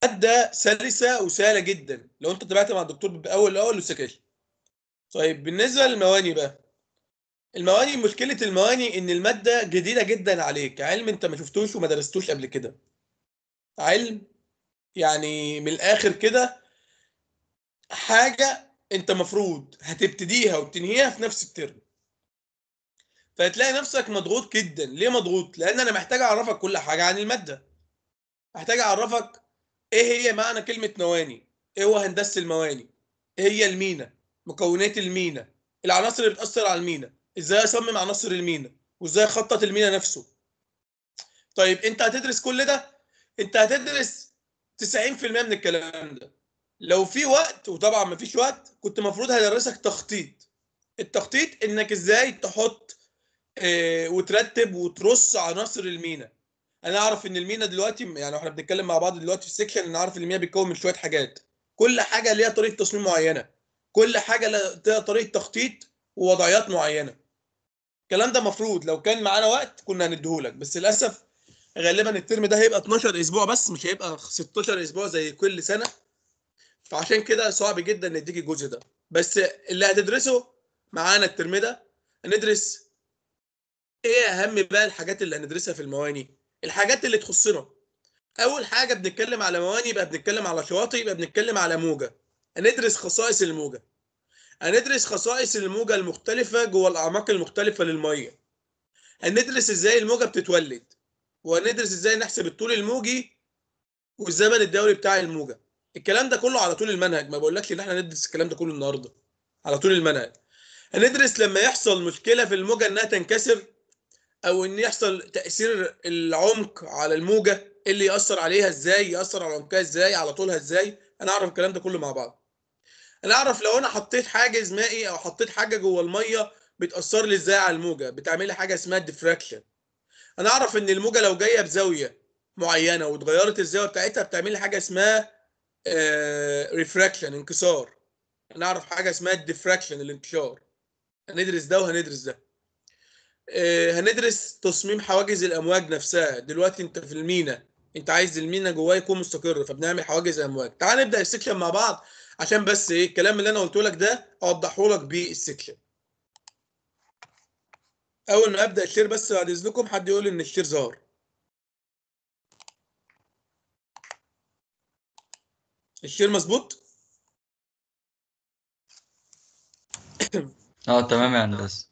ماده سلسه وسهله جدا لو انت تابعت مع الدكتور باول الاول والسكاشن طيب بالنسبه للمواني بقى المواني مشكله المواني ان الماده جديده جدا عليك علم انت ما شفتوش وما درستوش قبل كده علم يعني من الاخر كده حاجه انت مفروض هتبتديها وتنهيها في نفس الترم فهتلاقي نفسك مضغوط جدا ليه مضغوط لان انا محتاج اعرفك كل حاجه عن الماده محتاج اعرفك ايه هي معنى كلمه مواني ايه هو هندسه المواني ايه هي المينا مكونات المينا العناصر اللي بتاثر على المينا ازاي اصمم عناصر المينا وازاي اخطط المينا نفسه طيب انت هتدرس كل ده انت هتدرس 90% من الكلام ده لو في وقت وطبعا ما فيش وقت كنت المفروض هدرسك تخطيط التخطيط انك ازاي تحط اه وترتب وترص عناصر المينا انا اعرف ان المينا دلوقتي يعني احنا بنتكلم مع بعض دلوقتي في السكشن انا عارف ان المينا بيتكون من شويه حاجات كل حاجه ليها طريقه تصميم معينه كل حاجه لها طريقه تخطيط ووضعيات معينه الكلام ده مفروض لو كان معانا وقت كنا هنديهولك بس للاسف غالبا الترم ده هيبقى 12 اسبوع بس مش هيبقى 16 اسبوع زي كل سنه فعشان كده صعب جدا نديك الجزء ده بس اللي هتدرسه معانا الترم ده هندرس ايه اهم بقى الحاجات اللي هندرسها في المواني الحاجات اللي تخصنا اول حاجه بنتكلم على مواني يبقى بنتكلم على شواطئ يبقى بنتكلم على موجه هندرس خصائص الموجه هندرس خصائص الموجه المختلفه جوه الاعماق المختلفه للميه هندرس ازاي الموجه بتتولد وهندرس ازاي نحسب الطول الموجي والزمن الدوري بتاع الموجه الكلام ده كله على طول المنهج ما بقولكش ان احنا ندرس الكلام ده كله النهارده على طول المنهج هندرس لما يحصل مشكله في الموجه انها تنكسر او ان يحصل تاثير العمق على الموجه اللي ياثر عليها ازاي ياثر على عمقها ازاي على طولها ازاي انا اعرف الكلام ده كله مع بعض انا اعرف لو انا حطيت حاجز مائي او حطيت حاجه جوه الميه بتاثر لي ازاي على الموجه بتعمل لي حاجه اسمها ديفراكشن انا اعرف ان الموجه لو جايه بزاويه معينه واتغيرت الزاويه بتاعتها بتعمل لي حاجه اسمها ريفراكشن انكسار انا اعرف حاجه اسمها الديفراكشن الانتشار هندرس ده وهندرس ده آه هندرس تصميم حواجز الامواج نفسها دلوقتي انت في المينا انت عايز المينا جواه يكون مستقر فبنعمل حواجز امواج تعال نبدا السكشن مع بعض عشان بس ايه الكلام اللي انا قلته لك ده اوضحه لك بالسكشن اول ما ابدا الشير بس بعد اذنكم حد يقول ان الشير ظهر الشير مظبوط اه تمام يا هندسه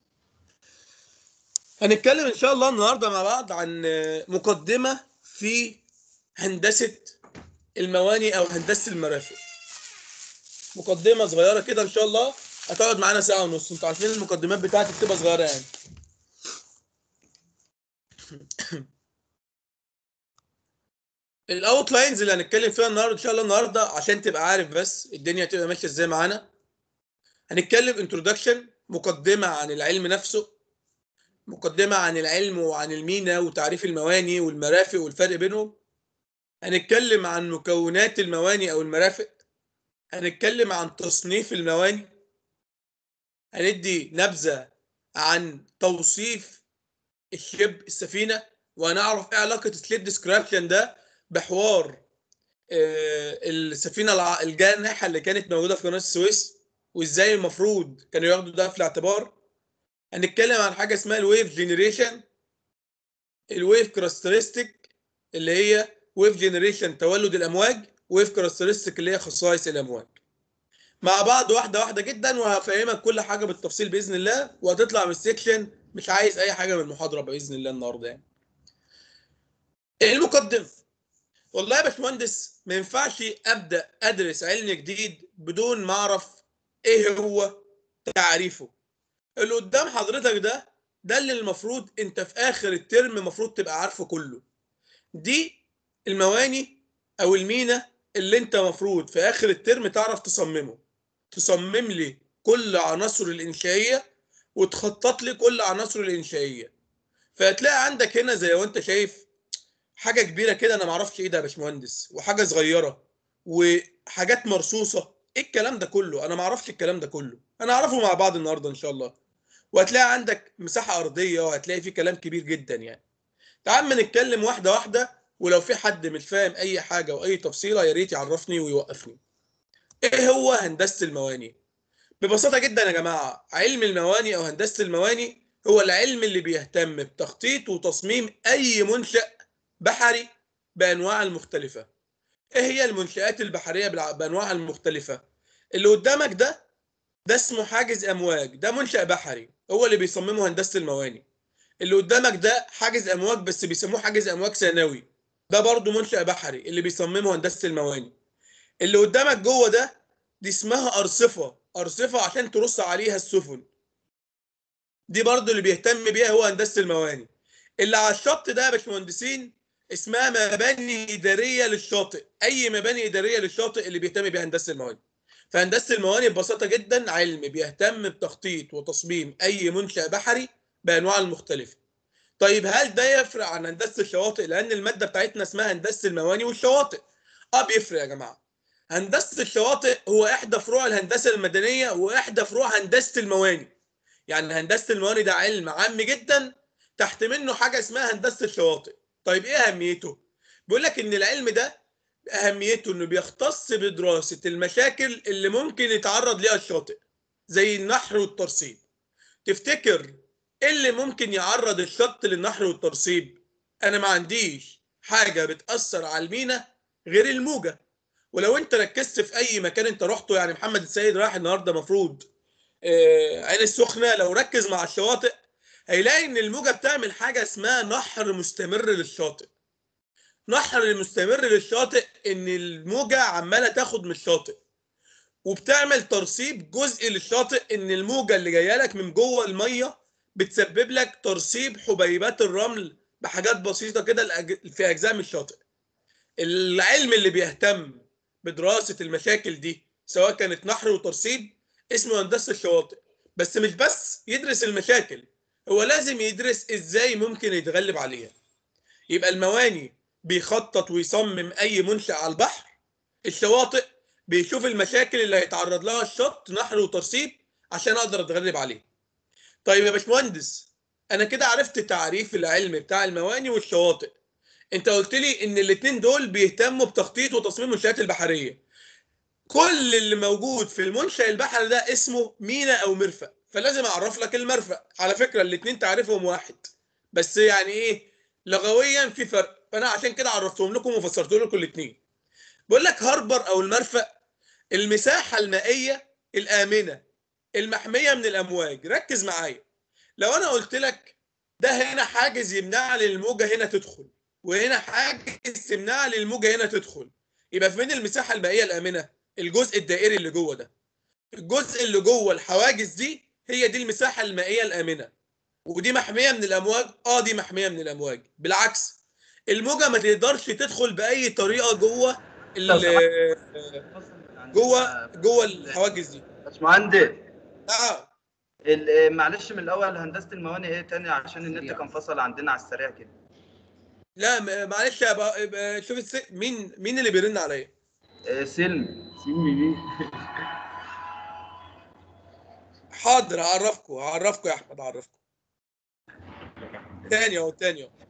هنتكلم ان شاء الله النهارده مع بعض عن مقدمه في هندسه المواني او هندسه المرافق مقدمه صغيره كده ان شاء الله هتقعد معانا ساعه ونص انتوا عارفين المقدمات بتاعتي بتبقى صغيره يعني الاوت لاينز اللي هنتكلم فيها النهارده ان شاء الله النهارده عشان تبقى عارف بس الدنيا هتبقى ماشيه ازاي معانا هنتكلم انترودكشن مقدمه عن العلم نفسه مقدمه عن العلم وعن المينا وتعريف المواني والمرافق والفرق بينهم هنتكلم عن مكونات المواني او المرافق هنتكلم عن تصنيف المواني هندي نبذه عن توصيف الشب السفينه وهنعرف ايه علاقه السليب ديسكريبشن ده بحوار آه السفينه الجانحه اللي كانت موجوده في قناه السويس وازاي المفروض كانوا ياخدوا ده في الاعتبار هنتكلم عن حاجه اسمها الويف جينيريشن الويف كاركترستيك اللي هي ويف جينيريشن تولد الامواج ويف كاركترستيك اللي هي خصائص الامواج مع بعض واحده واحده جدا وهفهمك كل حاجه بالتفصيل باذن الله وهتطلع من السكشن مش عايز اي حاجه من المحاضره باذن الله النهارده يعني المقدمه والله يا باشمهندس ما ينفعش ابدا ادرس علم جديد بدون ما اعرف ايه هو تعريفه اللي قدام حضرتك ده ده اللي المفروض انت في اخر الترم المفروض تبقى عارفه كله دي المواني او المينا اللي انت مفروض في اخر الترم تعرف تصممه تصمم لي كل عناصر الانشائيه وتخطط لي كل عناصر الانشائيه فهتلاقي عندك هنا زي ما انت شايف حاجه كبيره كده انا ما اعرفش ايه ده يا باشمهندس وحاجه صغيره وحاجات مرصوصه ايه الكلام ده كله انا ما اعرفش الكلام ده كله انا اعرفه مع بعض النهارده ان شاء الله وهتلاقي عندك مساحه ارضيه وهتلاقي في كلام كبير جدا يعني تعال ما نتكلم واحده واحده ولو في حد مش فاهم اي حاجه واي تفصيله يا ريت يعرفني ويوقفني ايه هو هندسه المواني ببساطه جدا يا جماعه علم المواني او هندسه المواني هو العلم اللي بيهتم بتخطيط وتصميم اي منشا بحري بانواع المختلفه ايه هي المنشآت البحريه بالع- بانواعها المختلفه اللي قدامك ده ده اسمه حاجز امواج ده منشأ بحري هو اللي بيصممه هندسه المواني اللي قدامك ده حاجز امواج بس بيسموه حاجز امواج ثانوي ده برضه منشأ بحري اللي بيصممه هندسه المواني اللي قدامك جوه ده دي اسمها ارصفه ارصفه عشان ترص عليها السفن دي برضه اللي بيهتم بيها هو هندسه المواني اللي على الشط ده يا باشمهندسين اسمها مباني اداريه للشاطئ اي مباني اداريه للشاطئ اللي بيهتم بيها هندسه المواني فهندسه المواني ببساطه جدا علم بيهتم بتخطيط وتصميم اي منشا بحري بانواع المختلفه طيب هل ده يفرق عن هندسه الشواطئ لان الماده بتاعتنا اسمها هندسه المواني والشواطئ اه بيفرق يا جماعه هندسه الشواطئ هو احدى فروع الهندسه المدنيه واحدى فروع هندسه المواني يعني هندسه المواني ده علم عام جدا تحت منه حاجه اسمها هندسه الشواطئ طيب ايه اهميته بيقول لك ان العلم ده اهميته انه بيختص بدراسه المشاكل اللي ممكن يتعرض ليها الشاطئ زي النحر والترسيب تفتكر ايه اللي ممكن يعرض الشط للنحر والترسيب انا ما عنديش حاجه بتاثر على المينا غير الموجه ولو انت ركزت في اي مكان انت رحته يعني محمد السيد رايح النهارده مفروض آه، عين السخنه لو ركز مع الشواطئ هيلاقي ان الموجه بتعمل حاجه اسمها نحر مستمر للشاطئ نحر مستمر للشاطئ ان الموجه عماله تاخد من الشاطئ وبتعمل ترسيب جزء للشاطئ ان الموجه اللي جايه لك من جوه الميه بتسبب لك ترسيب حبيبات الرمل بحاجات بسيطه كده لأج- في اجزاء من الشاطئ العلم اللي بيهتم بدراسه المشاكل دي سواء كانت نحر وترسيب اسمه هندسه الشواطئ بس مش بس يدرس المشاكل هو لازم يدرس ازاي ممكن يتغلب عليها يبقى المواني بيخطط ويصمم اي منشأ على البحر الشواطئ بيشوف المشاكل اللي هيتعرض لها الشط نحر وترسيب عشان اقدر اتغلب عليه طيب يا باشمهندس انا كده عرفت تعريف العلم بتاع المواني والشواطئ انت قلت لي ان الاتنين دول بيهتموا بتخطيط وتصميم المنشآت البحريه كل اللي موجود في المنشأ البحري ده اسمه مينا او مرفأ فلازم اعرف لك المرفأ على فكره الاتنين تعريفهم واحد بس يعني ايه لغويا في فرق فانا عشان كده عرفتهم لكم وفسرت لكم الاتنين بقول لك هاربر او المرفأ المساحه المائيه الامنه المحميه من الامواج ركز معايا لو انا قلت لك ده هنا حاجز يمنع لي الموجه هنا تدخل وهنا حاجز يمنع لي الموجه هنا تدخل يبقى فين المساحه المائيه الامنه الجزء الدائري اللي جوه ده الجزء اللي جوه الحواجز دي هي دي المساحه المائيه الامنه ودي محميه من الامواج اه دي محميه من الامواج بالعكس الموجه ما تقدرش تدخل باي طريقه جوه ال- جوه جوه الحواجز دي باشمهندس اه ال- معلش من الاول هندسه الموانئ ايه تاني عشان النت كان فصل عندنا على السريع كده لا م- معلش يا بقى- يبقى شوف الس... مين مين اللي بيرن عليا آه، سلم سيمي بيه حاضر هعرفكم هعرفكم يا احمد هعرفكم تاني اهو تاني اهو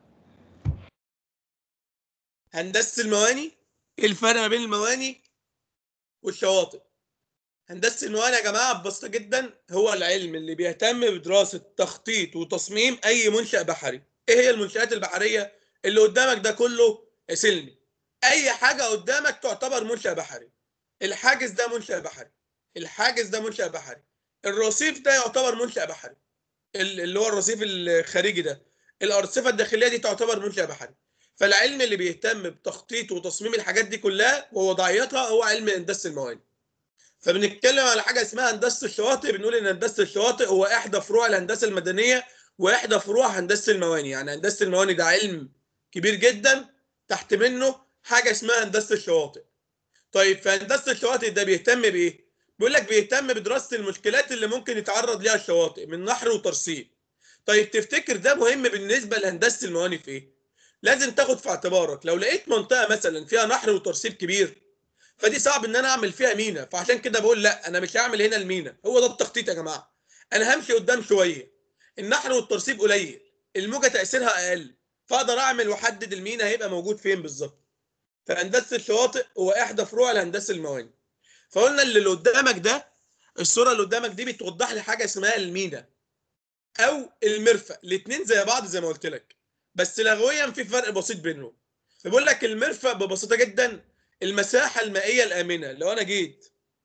هندسه المواني ايه الفرق ما بين المواني والشواطئ هندسه المواني يا جماعه ببساطه جدا هو العلم اللي بيهتم بدراسه تخطيط وتصميم اي منشا بحري ايه هي المنشات البحريه اللي قدامك ده كله يا سلمي اي حاجه قدامك تعتبر منشا بحري الحاجز ده منشا بحري الحاجز ده منشا بحري الرصيف ده يعتبر منشا بحري ال- اللي هو الرصيف الخارجي ده الارصفه الداخليه دي تعتبر منشا بحري فالعلم اللي بيهتم بتخطيط وتصميم الحاجات دي كلها ووضعيتها هو علم هندسه الموانئ فبنتكلم على حاجه اسمها هندسه الشواطئ بنقول ان هندسه الشواطئ هو احدى فروع الهندسه المدنيه واحدى فروع هندسه الموانئ يعني هندسه الموانئ ده علم كبير جدا تحت منه حاجه اسمها هندسه الشواطئ طيب في هندسه الشواطئ ده بيهتم بايه بيقول لك بيهتم بدراسه المشكلات اللي ممكن يتعرض ليها الشواطئ من نحر وترسيب طيب تفتكر ده مهم بالنسبه لهندسه الموانئ في ايه لازم تاخد في اعتبارك لو لقيت منطقه مثلا فيها نحر وترسيب كبير فدي صعب ان انا اعمل فيها مينا فعشان كده بقول لا انا مش هعمل هنا المينا هو ده التخطيط يا جماعه انا همشي قدام شويه النحر والترسيب قليل الموجه تاثيرها اقل فاقدر اعمل واحدد المينا هيبقى موجود فين بالظبط فهندسه الشواطئ هو احدى فروع الهندسه الموانئ فقلنا اللي اللي قدامك ده الصوره اللي قدامك دي بتوضح لي حاجه اسمها المينا او المرفأ الاثنين زي بعض زي ما قلت لك بس لغويا في فرق بسيط بينهم فبقول لك المرفأ ببساطه جدا المساحه المائيه الامنه لو انا جيت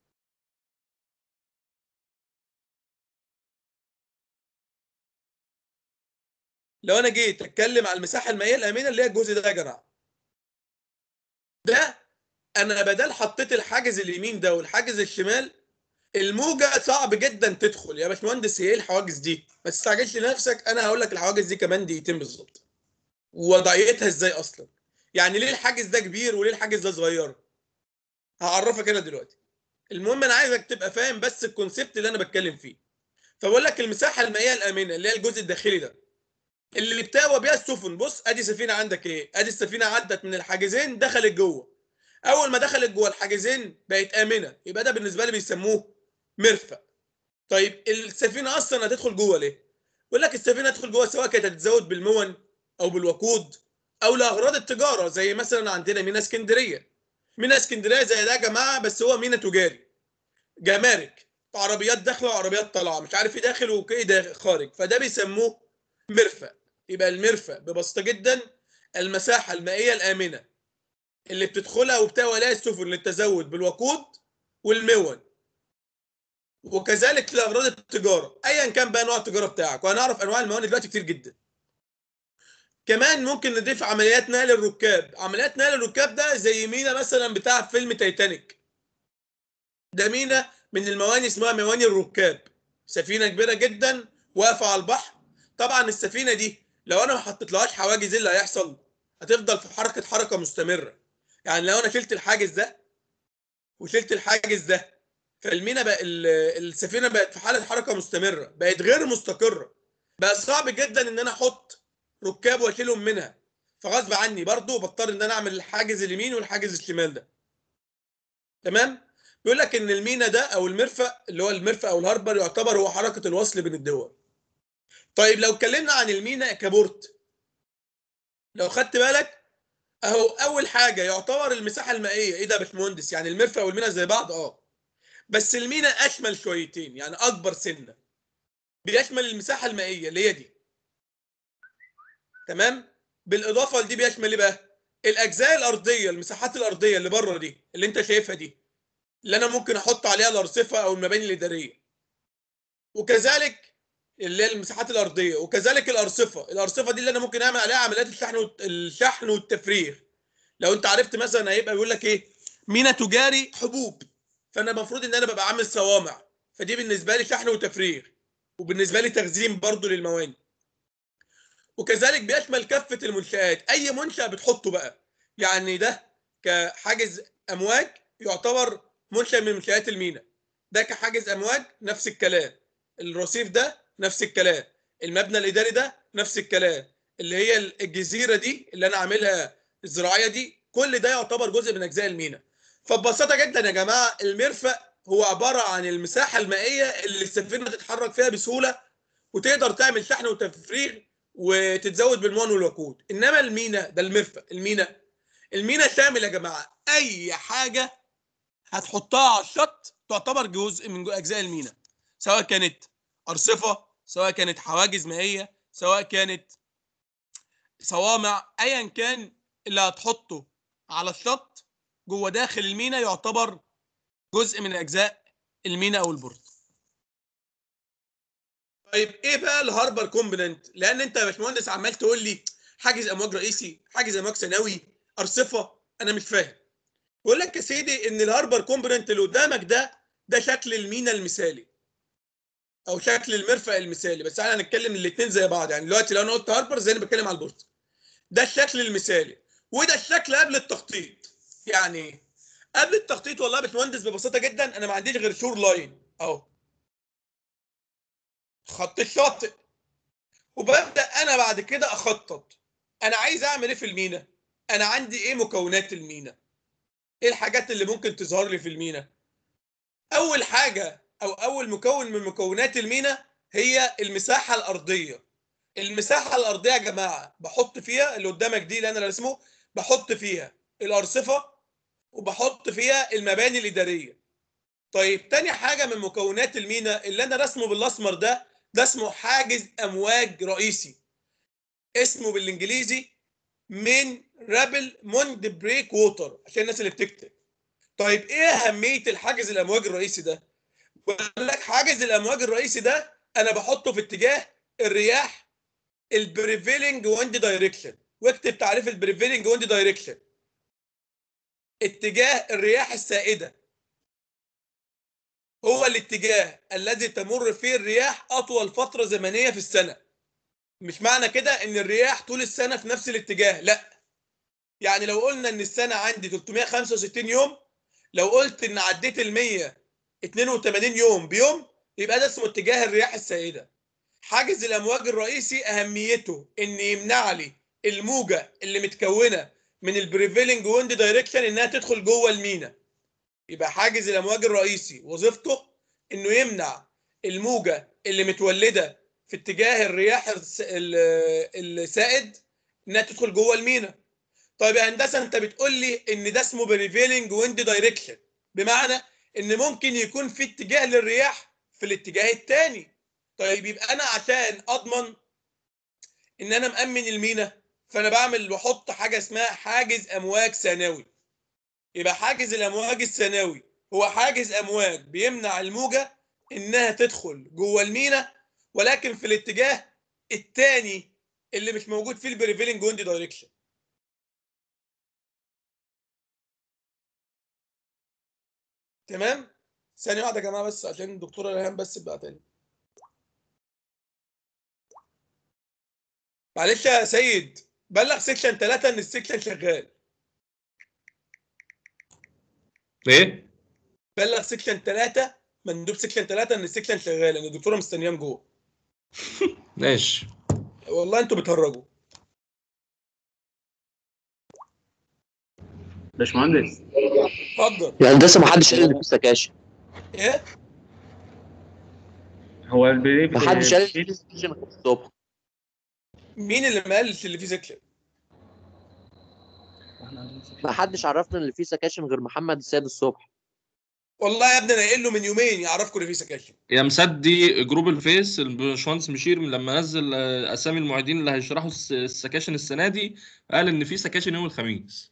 لو انا جيت اتكلم على المساحه المائيه الامنه اللي هي الجزء ده يا جماعه ده انا بدل حطيت الحاجز اليمين ده والحاجز الشمال الموجه صعب جدا تدخل يا باشمهندس هي ايه الحواجز دي ما تستعجلش لنفسك انا هقول لك الحواجز دي كمان دقيقتين بالظبط ووضعيتها ازاي اصلا يعني ليه الحاجز ده كبير وليه الحاجز ده صغير هعرفك انا دلوقتي المهم انا عايزك تبقى فاهم بس الكونسيبت اللي انا بتكلم فيه فبقول لك المساحه المائيه الامنه اللي هي الجزء الداخلي ده اللي بتاوى بيها السفن بص ادي سفينه عندك ايه ادي السفينه عدت من الحاجزين دخلت جوه اول ما دخلت جوه الحاجزين بقت امنه يبقى ده بالنسبه لي بيسموه مرفأ طيب السفينه اصلا هتدخل جوه ليه يقول لك السفينه هتدخل جوه سواء كانت هتتزود بالمون او بالوقود او لاغراض التجاره زي مثلا عندنا مينا اسكندريه مينا اسكندريه زي ده يا جماعه بس هو مينا تجاري جمارك عربيات داخله وعربيات طالعه مش عارف ايه داخل وايه داخل خارج فده بيسموه مرفأ يبقى المرفأ ببساطه جدا المساحه المائيه الامنه اللي بتدخلها وبتاوى لها السفن للتزود بالوقود والمون وكذلك لاغراض التجاره ايا كان بقى نوع التجاره بتاعك وهنعرف انواع الموانئ دلوقتي كتير جدا كمان ممكن نضيف عمليات نقل الركاب عمليات نقل الركاب ده زي مينا مثلا بتاع فيلم تايتانيك ده مينا من الموانئ اسمها موانئ الركاب سفينه كبيره جدا واقفه على البحر طبعا السفينه دي لو انا ما حطيتلهاش حواجز ايه اللي هيحصل هتفضل في حركه حركه مستمره يعني لو انا شلت الحاجز ده وشلت الحاجز ده فالمينا بقى السفينه بقت في حاله حركه مستمره بقت غير مستقره بقى صعب جدا ان انا احط ركاب واشيلهم منها فغصب عني برضو بضطر ان انا اعمل الحاجز اليمين والحاجز الشمال ده تمام بيقول لك ان المينا ده او المرفأ اللي هو المرفأ او الهاربر يعتبر هو حركه الوصل بين الدول طيب لو اتكلمنا عن المينا كبورت لو خدت بالك اهو اول حاجه يعتبر المساحه المائيه ايه ده يا باشمهندس يعني المرفأ والمينا زي بعض اه بس المينا اشمل شويتين يعني اكبر سنه بيشمل المساحه المائيه اللي هي دي تمام بالاضافه لدي بيشمل ايه بقى الاجزاء الارضيه المساحات الارضيه اللي بره دي اللي انت شايفها دي اللي انا ممكن احط عليها الارصفه او المباني الاداريه وكذلك اللي هي المساحات الارضيه وكذلك الارصفه الارصفه دي اللي انا ممكن اعمل عليها عمليات الشحن والت- الشحن والتفريغ لو انت عرفت مثلا هيبقى بيقول لك ايه مينا تجاري حبوب فانا المفروض ان انا ببقى عامل صوامع فدي بالنسبه لي شحن وتفريغ وبالنسبه لي تخزين برضو للموانئ وكذلك بيشمل كافه المنشآت اي منشأ بتحطه بقى يعني ده كحاجز امواج يعتبر منشأ من منشآت المينا ده كحاجز امواج نفس الكلام الرصيف ده نفس الكلام المبنى الاداري ده نفس الكلام اللي هي الجزيره دي اللي انا عاملها الزراعيه دي كل ده يعتبر جزء من اجزاء المينا فببساطه جدا يا جماعه المرفأ هو عباره عن المساحه المائيه اللي السفينه تتحرك فيها بسهوله وتقدر تعمل شحن وتفريغ وتتزود بالمون والوقود انما المينا ده المرفأ المينا المينا شامل يا جماعه اي حاجه هتحطها على الشط تعتبر جزء من اجزاء المينا سواء كانت ارصفه سواء كانت حواجز مائيه سواء كانت صوامع ايا كان اللي هتحطه على الشط جوه داخل المينا يعتبر جزء من اجزاء المينا او البورت طيب ايه بقى الهاربر كومبوننت لان انت يا باشمهندس عمال تقول لي حاجز امواج رئيسي حاجز امواج ثانوي ارصفه انا مش فاهم بقول لك يا سيدي ان الهاربر كومبوننت اللي قدامك ده ده شكل المينا المثالي او شكل المرفأ المثالي بس احنا هنتكلم الاثنين زي بعض يعني دلوقتي لو انا قلت هاربر زي انا بتكلم على البورت ده الشكل المثالي وده الشكل قبل التخطيط يعني ايه قبل التخطيط والله يا باشمهندس ببساطه جدا انا ما عنديش غير شور لاين اهو خط الشاطئ وببدا انا بعد كده اخطط انا عايز اعمل ايه في المينا انا عندي ايه مكونات المينا ايه الحاجات اللي ممكن تظهر لي في المينا اول حاجه او اول مكون من مكونات المينا هي المساحه الارضيه المساحه الارضيه يا جماعه بحط فيها اللي قدامك دي اللي انا راسمه بحط فيها الارصفه وبحط فيها المباني الاداريه طيب تاني حاجه من مكونات المينا اللي انا رسمه بالاسمر ده ده اسمه حاجز امواج رئيسي اسمه بالانجليزي من رابل موند بريك ووتر عشان الناس اللي بتكتب طيب ايه اهميه الحاجز الامواج الرئيسي ده بقول لك حاجز الامواج الرئيسي ده انا بحطه في اتجاه الرياح البريفيلنج ويند دايركشن واكتب تعريف البريفيلنج ويند دايركشن اتجاه الرياح السائده هو الاتجاه الذي تمر فيه الرياح اطول فتره زمنيه في السنه مش معنى كده ان الرياح طول السنه في نفس الاتجاه لا يعني لو قلنا ان السنه عندي 365 يوم لو قلت ان عديت ال 182 يوم بيوم يبقى ده اسمه اتجاه الرياح السائده حاجز الامواج الرئيسي اهميته ان يمنع لي الموجه اللي متكونه من البريفيلنج ويند دايركشن انها تدخل جوه المينا يبقى حاجز الامواج الرئيسي وظيفته انه يمنع الموجه اللي متولده في اتجاه الرياح الس- ال- السائد انها تدخل جوه المينا طيب يا هندسه انت بتقول لي ان ده اسمه بريفيلنج ويند دايركشن بمعنى ان ممكن يكون في اتجاه للرياح في الاتجاه الثاني طيب يبقى انا عشان اضمن ان انا مامن المينا فانا بعمل بحط حاجه اسمها حاجز امواج ثانوي يبقى حاجز الامواج الثانوي هو حاجز امواج بيمنع الموجه انها تدخل جوه المينا ولكن في الاتجاه الثاني اللي مش موجود فيه البريفيلنج ويند دايركشن تمام ثانيه واحده يا جماعه بس عشان الدكتوره ريهام بس بقى تاني معلش يا سيد بلغ سيكشن 3 ان السيكشن شغال ايه بلغ سيكشن 3 مندوب سيكشن 3 ان السيكشن شغال ان الدكتوره مستنيام جوه ماشي والله انتوا بتهرجوا باشمهندس اتفضل يعني هندسه ما حدش قال ان في سكاشن ايه هو البريف ما حدش قال ان في سكاشن غير الصبح مين اللي ما قالش اللي فيه سيكشن ما حدش عرفنا ان في سكاشن غير محمد السيد الصبح والله يا ابني انا قايل له من يومين يعرفكم اللي فيه سكاشن يا مصدي جروب الفيس الباشمهندس مشير لما نزل آه، اسامي المعيدين اللي هيشرحوا الس- السكاشن السنه دي قال ان في سكاشن يوم الخميس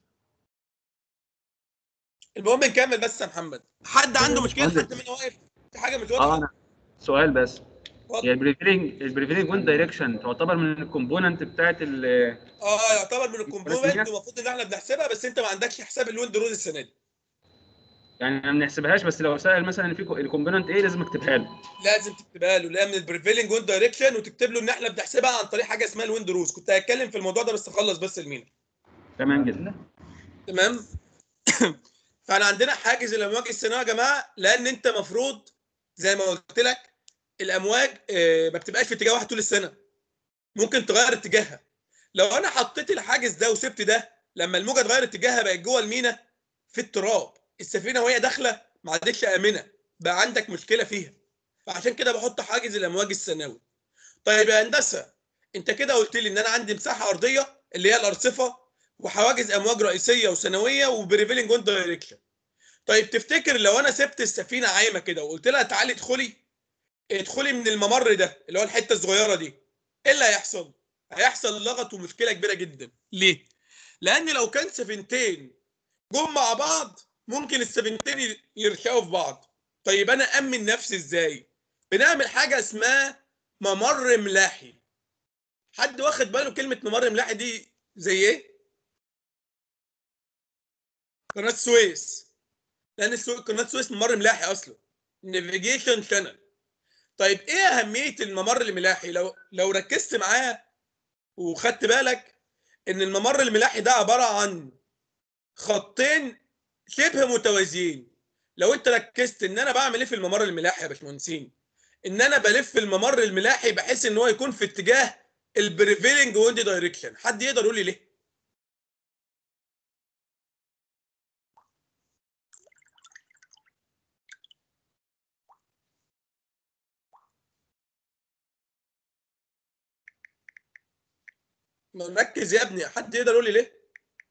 المهم نكمل بس يا محمد حد عنده مشكله حد منا واقف في حاجه مش اه واضحه انا سؤال بس اتفضل. هي البريفيلنج البريفيلنج ويند دايركشن تعتبر من الكومبوننت بتاعت ال اه يعتبر من الكومبوننت البريفيلنج؟ المفروض ان احنا بنحسبها بس انت ما عندكش حساب الويند روز السنه دي يعني ما بنحسبهاش بس لو سأل مثلا في الكومبوننت ايه لازم اكتبها له لازم تكتبها له لا من البريفيلنج ويند دايركشن وتكتب له ان احنا بنحسبها عن طريق حاجه اسمها الويند روز كنت هتكلم في الموضوع ده بس اخلص بس المينا تمام جدا تمام فاحنا عندنا حاجز الامواج الثانويه يا جماعه لان انت مفروض زي ما قلت لك الامواج آه، ما بتبقاش في اتجاه واحد طول السنه ممكن تغير اتجاهها لو انا حطيت الحاجز ده وسبت ده لما الموجه تغير اتجاهها بقت جوه المينا في التراب السفينه وهي داخله ما عادتش امنه بقى عندك مشكله فيها فعشان كده بحط حاجز الامواج الثانوي طيب يا هندسه انت كده قلت لي ان انا عندي مساحه ارضيه اللي هي الارصفه وحواجز امواج رئيسيه وثانويه وبريفيلنج ويند دايركشن طيب تفتكر لو انا سبت السفينه عايمه كده وقلت لها تعالي ادخلي ادخلي من الممر ده اللي هو الحته الصغيره دي ايه اللي هيحصل هيحصل لغط ومشكله كبيره جدا ليه لان لو كان سفينتين جم مع بعض ممكن السفينتين يرشقوا في بعض طيب انا امن نفسي ازاي بنعمل حاجه اسمها ممر ملاحي حد واخد باله كلمه ممر ملاحي دي زي ايه قناه السويس لان السو- قناه السويس ممر ملاحي اصلا نافيجيشن شانل طيب ايه اهميه الممر الملاحي لو لو ركزت معاه وخدت بالك ان الممر الملاحي ده عباره عن خطين شبه متوازيين لو انت ركزت ان انا بعمل ايه في الممر الملاحي يا باشمهندسين ان انا بلف الممر الملاحي بحيث ان هو يكون في اتجاه البريفيلنج ويند دايركشن حد يقدر يقول لي ليه ما نركز يا ابني حد يقدر يقول لي ليه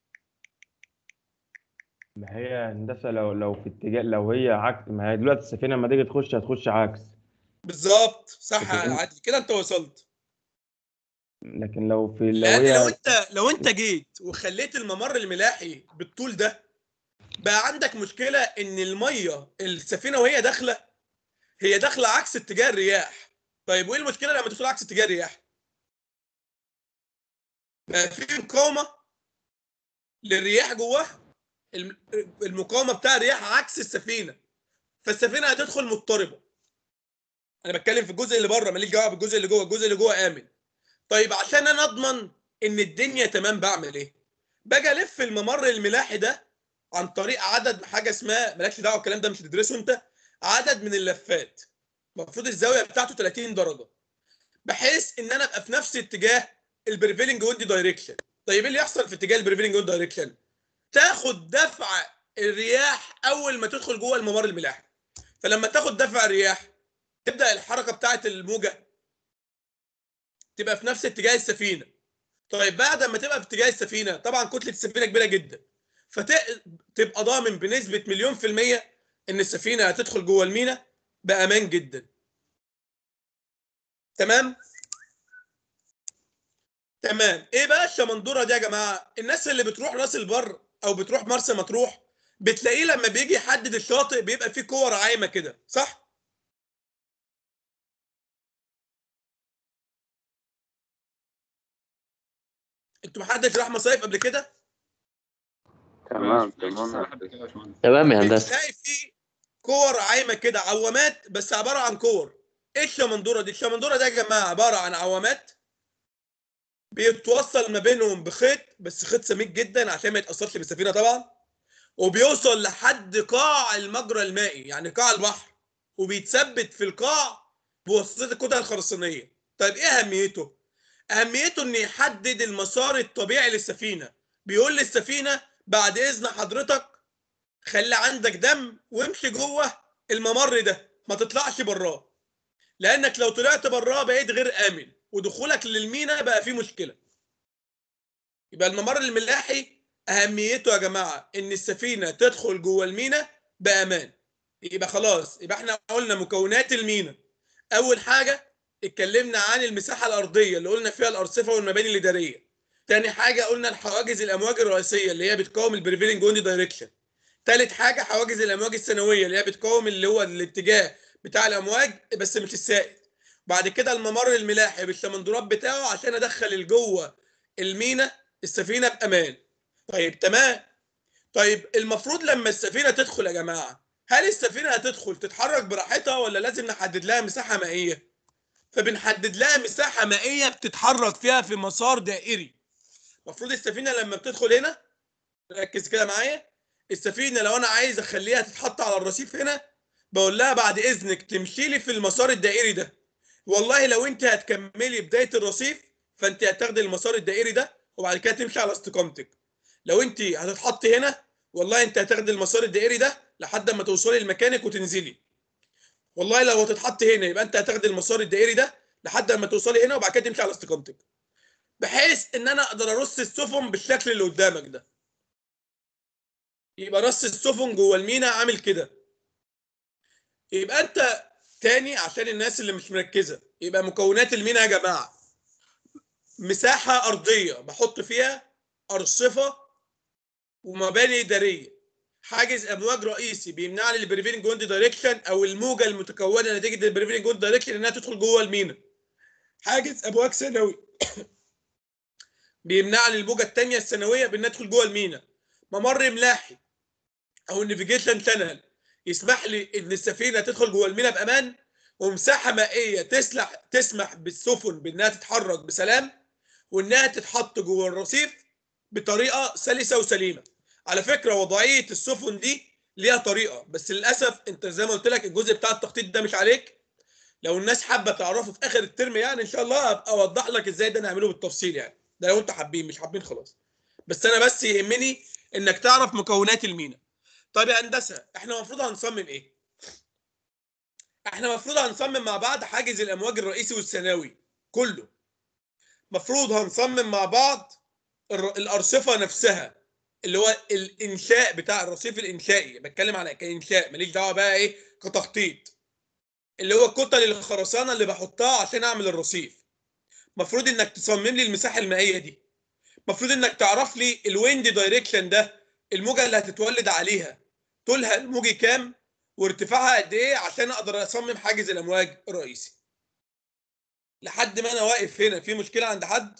ما هي هندسة لو لو في اتجاه لو هي عكس ما هي دلوقتي السفينة لما تيجي تخش هتخش عكس بالظبط صح لكن يا أنت- عادل كده انت وصلت لكن لو في لو لان لو هي انت لو انت جيت وخليت الممر الملاحي بالطول ده بقى عندك مشكله ان الميه السفينه وهي داخله هي داخله عكس اتجاه الرياح طيب وايه المشكله لما تدخل عكس اتجاه الرياح بقى في مقاومه للرياح جواها الم- المقاومه بتاع الرياح عكس السفينه فالسفينه هتدخل مضطربه انا بتكلم في الجزء اللي بره ماليش دعوه بالجزء اللي جوه الجزء اللي جوه امن طيب عشان انا اضمن ان الدنيا تمام بعمل ايه باجي الف الممر الملاحي ده عن طريق عدد حاجه اسمها مالكش دعوه الكلام ده مش هتدرسه انت عدد من اللفات المفروض الزاويه بتاعته 30 درجه بحيث ان انا ابقى في نفس اتجاه البريفيلنج ويند دايركشن طيب ايه اللي يحصل في اتجاه البريفيلنج ويند دايركشن تاخد دفع الرياح اول ما تدخل جوه الممر الملاحي فلما تاخد دفع الرياح تبدا الحركه بتاعه الموجه تبقى في نفس اتجاه السفينه طيب بعد ما تبقى في اتجاه السفينه طبعا كتله السفينه كبيره جدا فتبقى ضامن بنسبه مليون في الميه ان السفينه هتدخل جوه المينا بامان جدا تمام تمام ايه بقى الشمندوره دي يا جماعه الناس اللي بتروح راس البر او بتروح مرسى مطروح بتلاقيه لما بيجي يحدد الشاطئ بيبقى فيه كور عايمه كده صح انتوا محدش راح مصايف قبل كده تمام تمام تمام يا هندسه بتلاقي فيه كور عايمه كده عوامات بس عباره عن كور ايه الشمندوره دي الشمندوره دي يا جماعه عباره عن عوامات بيتوصل ما بينهم بخيط بس خيط سميك جدا عشان ما يتاثرش بالسفينه طبعا وبيوصل لحد قاع المجرى المائي يعني قاع البحر وبيتثبت في القاع بواسطه الكتل الخرسانيه طيب ايه اهميته اهميته ان يحدد المسار الطبيعي للسفينه بيقول للسفينه بعد اذن حضرتك خلي عندك دم وامشي جوه الممر ده ما تطلعش براه لانك لو طلعت براه بقيت غير امن ودخولك للمينا بقى فيه مشكله يبقى الممر الملاحي اهميته يا جماعه ان السفينه تدخل جوه المينا بامان يبقى خلاص يبقى احنا قلنا مكونات المينا اول حاجه اتكلمنا عن المساحه الارضيه اللي قلنا فيها الارصفه والمباني الاداريه تاني حاجه قلنا الحواجز الامواج الرئيسيه اللي هي بتقاوم البريفيلنج ويند دايركشن تالت حاجه حواجز الامواج الثانويه اللي هي بتقاوم اللي هو الاتجاه بتاع الامواج بس مش السائد بعد كده الممر الملاحي بالشمندرات بتاعه عشان ادخل لجوه المينا السفينه بامان طيب تمام طيب المفروض لما السفينه تدخل يا جماعه هل السفينه هتدخل تتحرك براحتها ولا لازم نحدد لها مساحه مائيه فبنحدد لها مساحه مائيه بتتحرك فيها في مسار دائري المفروض السفينه لما بتدخل هنا ركز كده معايا السفينه لو انا عايز اخليها تتحط على الرصيف هنا بقول لها بعد اذنك تمشي لي في المسار الدائري ده والله لو انت هتكملي بدايه الرصيف فانت هتاخدي المسار الدائري ده وبعد كده تمشي على استقامتك لو انت هتتحطي هنا والله انت هتاخدي المسار الدائري ده لحد ما توصلي لمكانك وتنزلي والله لو هتتحطي هنا يبقى انت هتاخدي المسار الدائري ده لحد ما توصلي هنا وبعد كده تمشي على استقامتك بحيث ان انا اقدر ارص السفن بالشكل اللي قدامك ده يبقى رص السفن جوه المينا عامل كده يبقى انت تاني عشان الناس اللي مش مركزه يبقى مكونات المينا يا جماعه مساحه ارضيه بحط فيها ارصفه ومباني اداريه حاجز امواج رئيسي بيمنع لي البريفيلنج ويند دايركشن او الموجه المتكونه نتيجه البريفيلنج ويند دايركشن انها تدخل جوه المينا حاجز ابواج ثانوي بيمنع لي الموجه الثانيه الثانويه بانها تدخل جوه المينا ممر ملاحي او النافيجيشن شانل يسمح لي ان السفينه تدخل جوه المينا بامان ومساحه مائيه تسلح تسمح بالسفن بانها تتحرك بسلام وانها تتحط جوه الرصيف بطريقه سلسه وسليمه على فكره وضعيه السفن دي ليها طريقه بس للاسف انت زي ما قلت لك الجزء بتاع التخطيط ده مش عليك لو الناس حابه تعرفه في اخر الترم يعني ان شاء الله هبقى اوضح لك ازاي ده نعمله بالتفصيل يعني ده لو انت حابين مش حابين خلاص بس انا بس يهمني انك تعرف مكونات المينا طيب يا هندسه احنا المفروض هنصمم ايه احنا المفروض هنصمم مع بعض حاجز الامواج الرئيسي والثانوي كله مفروض هنصمم مع بعض الر- الارصفه نفسها اللي هو الانشاء بتاع الرصيف الانشائي بتكلم على كانشاء ماليش دعوه بقى ايه كتخطيط اللي هو كتل الخرسانه اللي بحطها عشان اعمل الرصيف مفروض انك تصمم لي المساحه المائيه دي مفروض انك تعرف لي الويند دايركشن ده الموجه اللي هتتولد عليها طولها الموجي كام وارتفاعها قد ايه عشان اقدر اصمم حاجز الامواج الرئيسي لحد ما انا واقف هنا في مشكله عند حد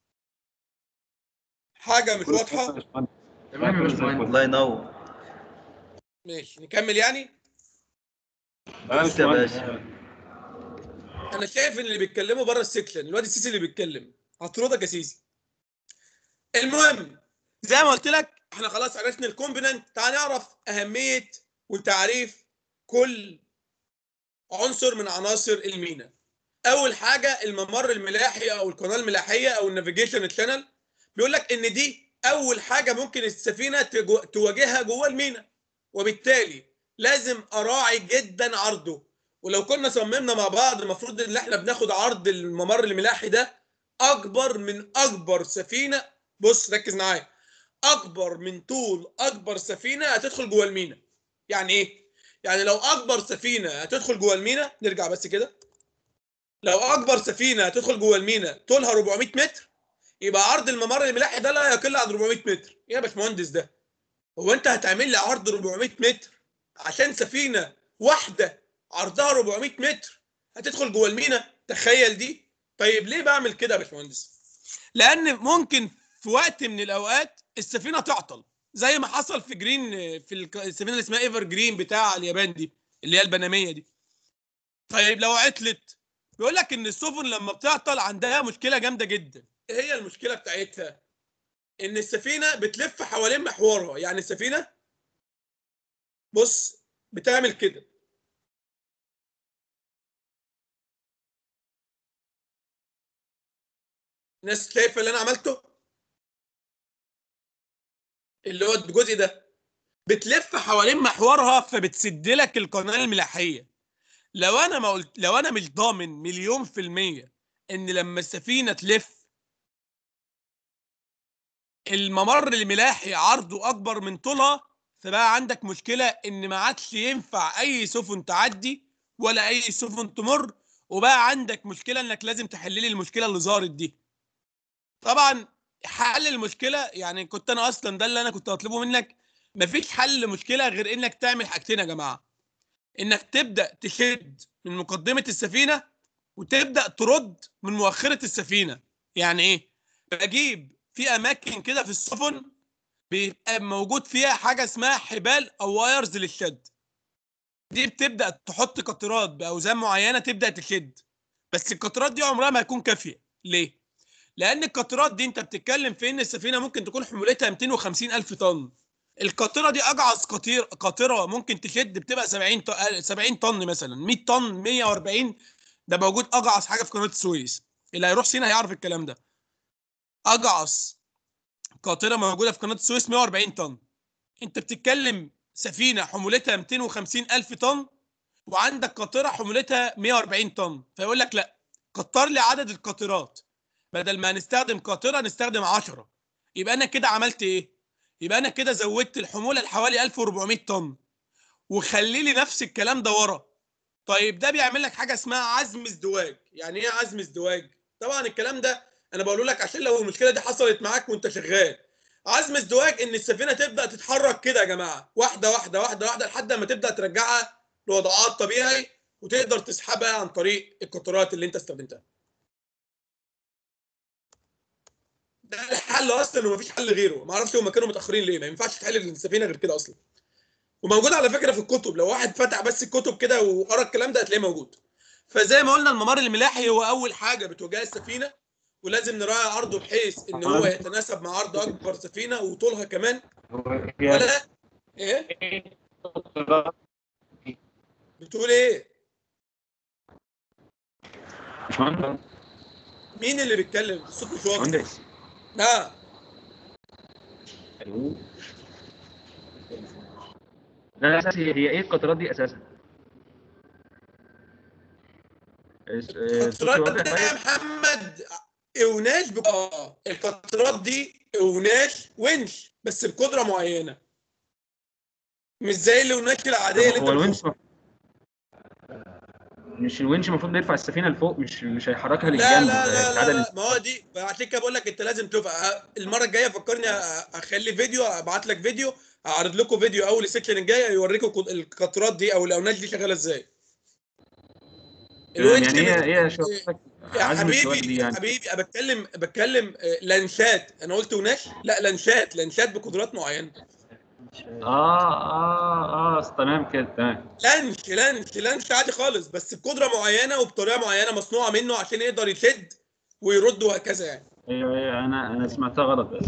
حاجه مش واضحه تمام يا باشمهندس الله ينور ماشي نكمل يعني بص يا باشا انا شايف ان اللي بيتكلموا بره السكشن الواد السيسي اللي بيتكلم هطردك يا سيسي المهم زي ما قلت لك احنا خلاص عرفنا الكومبوننت تعال نعرف اهميه وتعريف كل عنصر من عناصر المينا اول حاجه الممر الملاحي او القناه الملاحيه او النافيجيشن تشانل بيقول لك ان دي اول حاجه ممكن السفينه تجو- تواجهها جوه المينا وبالتالي لازم اراعي جدا عرضه ولو كنا صممنا مع بعض المفروض ان احنا بناخد عرض الممر الملاحي ده اكبر من اكبر سفينه بص ركز معايا اكبر من طول اكبر سفينه هتدخل جوه المينا يعني ايه يعني لو اكبر سفينه هتدخل جوه المينا نرجع بس كده لو اكبر سفينه هتدخل جوه المينا طولها 400 متر يبقى عرض الممر الملاحي ده لا يقل عن 400 متر إيه يا باشمهندس ده هو انت هتعمل لي عرض 400 متر عشان سفينه واحده عرضها 400 متر هتدخل جوه المينا تخيل دي طيب ليه بعمل كده يا باشمهندس لان ممكن في وقت من الاوقات السفينه تعطل زي ما حصل في جرين في الك- السفينه اللي اسمها ايفر جرين بتاع اليابان دي اللي هي البنميه دي طيب لو عطلت بيقول لك ان السفن لما بتعطل عندها مشكله جامده جدا ايه هي المشكله بتاعتها ان السفينه بتلف حوالين محورها يعني السفينه بص بتعمل كده الناس شايفه اللي انا عملته اللي هو الجزء ده بتلف حوالين محورها فبتسد لك القناه الملاحيه لو انا ما قلت لو انا مش ضامن مليون في الميه ان لما السفينه تلف الممر الملاحي عرضه اكبر من طولها فبقى عندك مشكله ان ما عادش ينفع اي سفن تعدي ولا اي سفن تمر وبقى عندك مشكله انك لازم تحل لي المشكله اللي ظهرت دي طبعا حل المشكله يعني كنت انا اصلا ده اللي انا كنت هطلبه منك مفيش حل لمشكله غير انك تعمل حاجتين يا جماعه انك تبدا تشد من مقدمه السفينه وتبدا ترد من مؤخره السفينه يعني ايه بجيب في اماكن كده في السفن بيبقى موجود فيها حاجه اسمها حبال او وايرز للشد دي بتبدا تحط قطرات باوزان معينه تبدا تشد بس القطرات دي عمرها ما هتكون كافيه ليه لان القطرات دي انت بتتكلم في ان السفينه ممكن تكون حمولتها 250 الف طن القاطره دي اجعص قطير قاطره ممكن تشد بتبقى 70 طن 70 طن مثلا 100 طن 140 ده موجود اجعص حاجه في قناه السويس اللي هيروح سينا هيعرف الكلام ده اجعص قاطره موجوده في قناه السويس 140 طن انت بتتكلم سفينه حمولتها 250 الف طن وعندك قاطره حمولتها 140 طن فيقول لك لا كتر لي عدد القاطرات بدل ما نستخدم قاطره نستخدم 10 يبقى انا كده عملت ايه يبقى انا كده زودت الحموله لحوالي 1400 طن وخلي لي نفس الكلام ده ورا طيب ده بيعمل لك حاجه اسمها عزم ازدواج يعني ايه عزم ازدواج طبعا الكلام ده انا بقوله لك عشان لو المشكله دي حصلت معاك وانت شغال عزم ازدواج ان السفينه تبدا تتحرك كده يا جماعه واحده واحده واحده واحده لحد ما تبدا ترجعها لوضعها الطبيعي وتقدر تسحبها عن طريق القطرات اللي انت استخدمتها ده الحل اصلا ومفيش حل غيره ما اعرفش هم كانوا متاخرين ليه ما ينفعش تحل السفينه غير كده اصلا وموجود على فكره في الكتب لو واحد فتح بس الكتب كده وقرا الكلام ده هتلاقيه موجود فزي ما قلنا الممر الملاحي هو اول حاجه بتواجهها السفينه ولازم نراعي عرضه بحيث ان هو يتناسب مع عرض اكبر سفينه وطولها كمان ولا ايه بتقول ايه مين اللي بيتكلم الصوت مش واضح مهندس اه الو لا لا اساسا هي هي ايه القطارات دي اساسا؟ الس- آه، الصوت القطرات واضح ده يا طيب؟ محمد اوناش ب... اه القطرات دي اوناش ونش بس بقدره معينه مش زي الاوناش العاديه اللي انت هو الونش بتحط- مش الونش المفروض بيرفع السفينه لفوق مش مش هيحركها لا للجنب لا لا, لا, هيتعدل لا ما هو دي عشان كده بقول لك انت لازم تبقى المره الجايه فكرني أ- اخلي فيديو ابعت لك فيديو اعرض لكم فيديو اول السكشن الجايه يوريكم القط- القطرات دي او الاوناش دي شغاله ازاي تمام، الونش يعني بت- هي هي شغلتك يا عزم السؤال حبيبي دي يا يعني حبيبي انا بتكلم بتكلم آه، لانشات انا قلت وناش لا لانشات لانشات بقدرات معينه اه اه اه تمام كده تمام لانش لانش لانش عادي خالص بس بقدره معينه وبطريقه معينه مصنوعه منه عشان يقدر يشد ويرد وهكذا يعني ايوه ايوه انا انا سمعتها غلط بس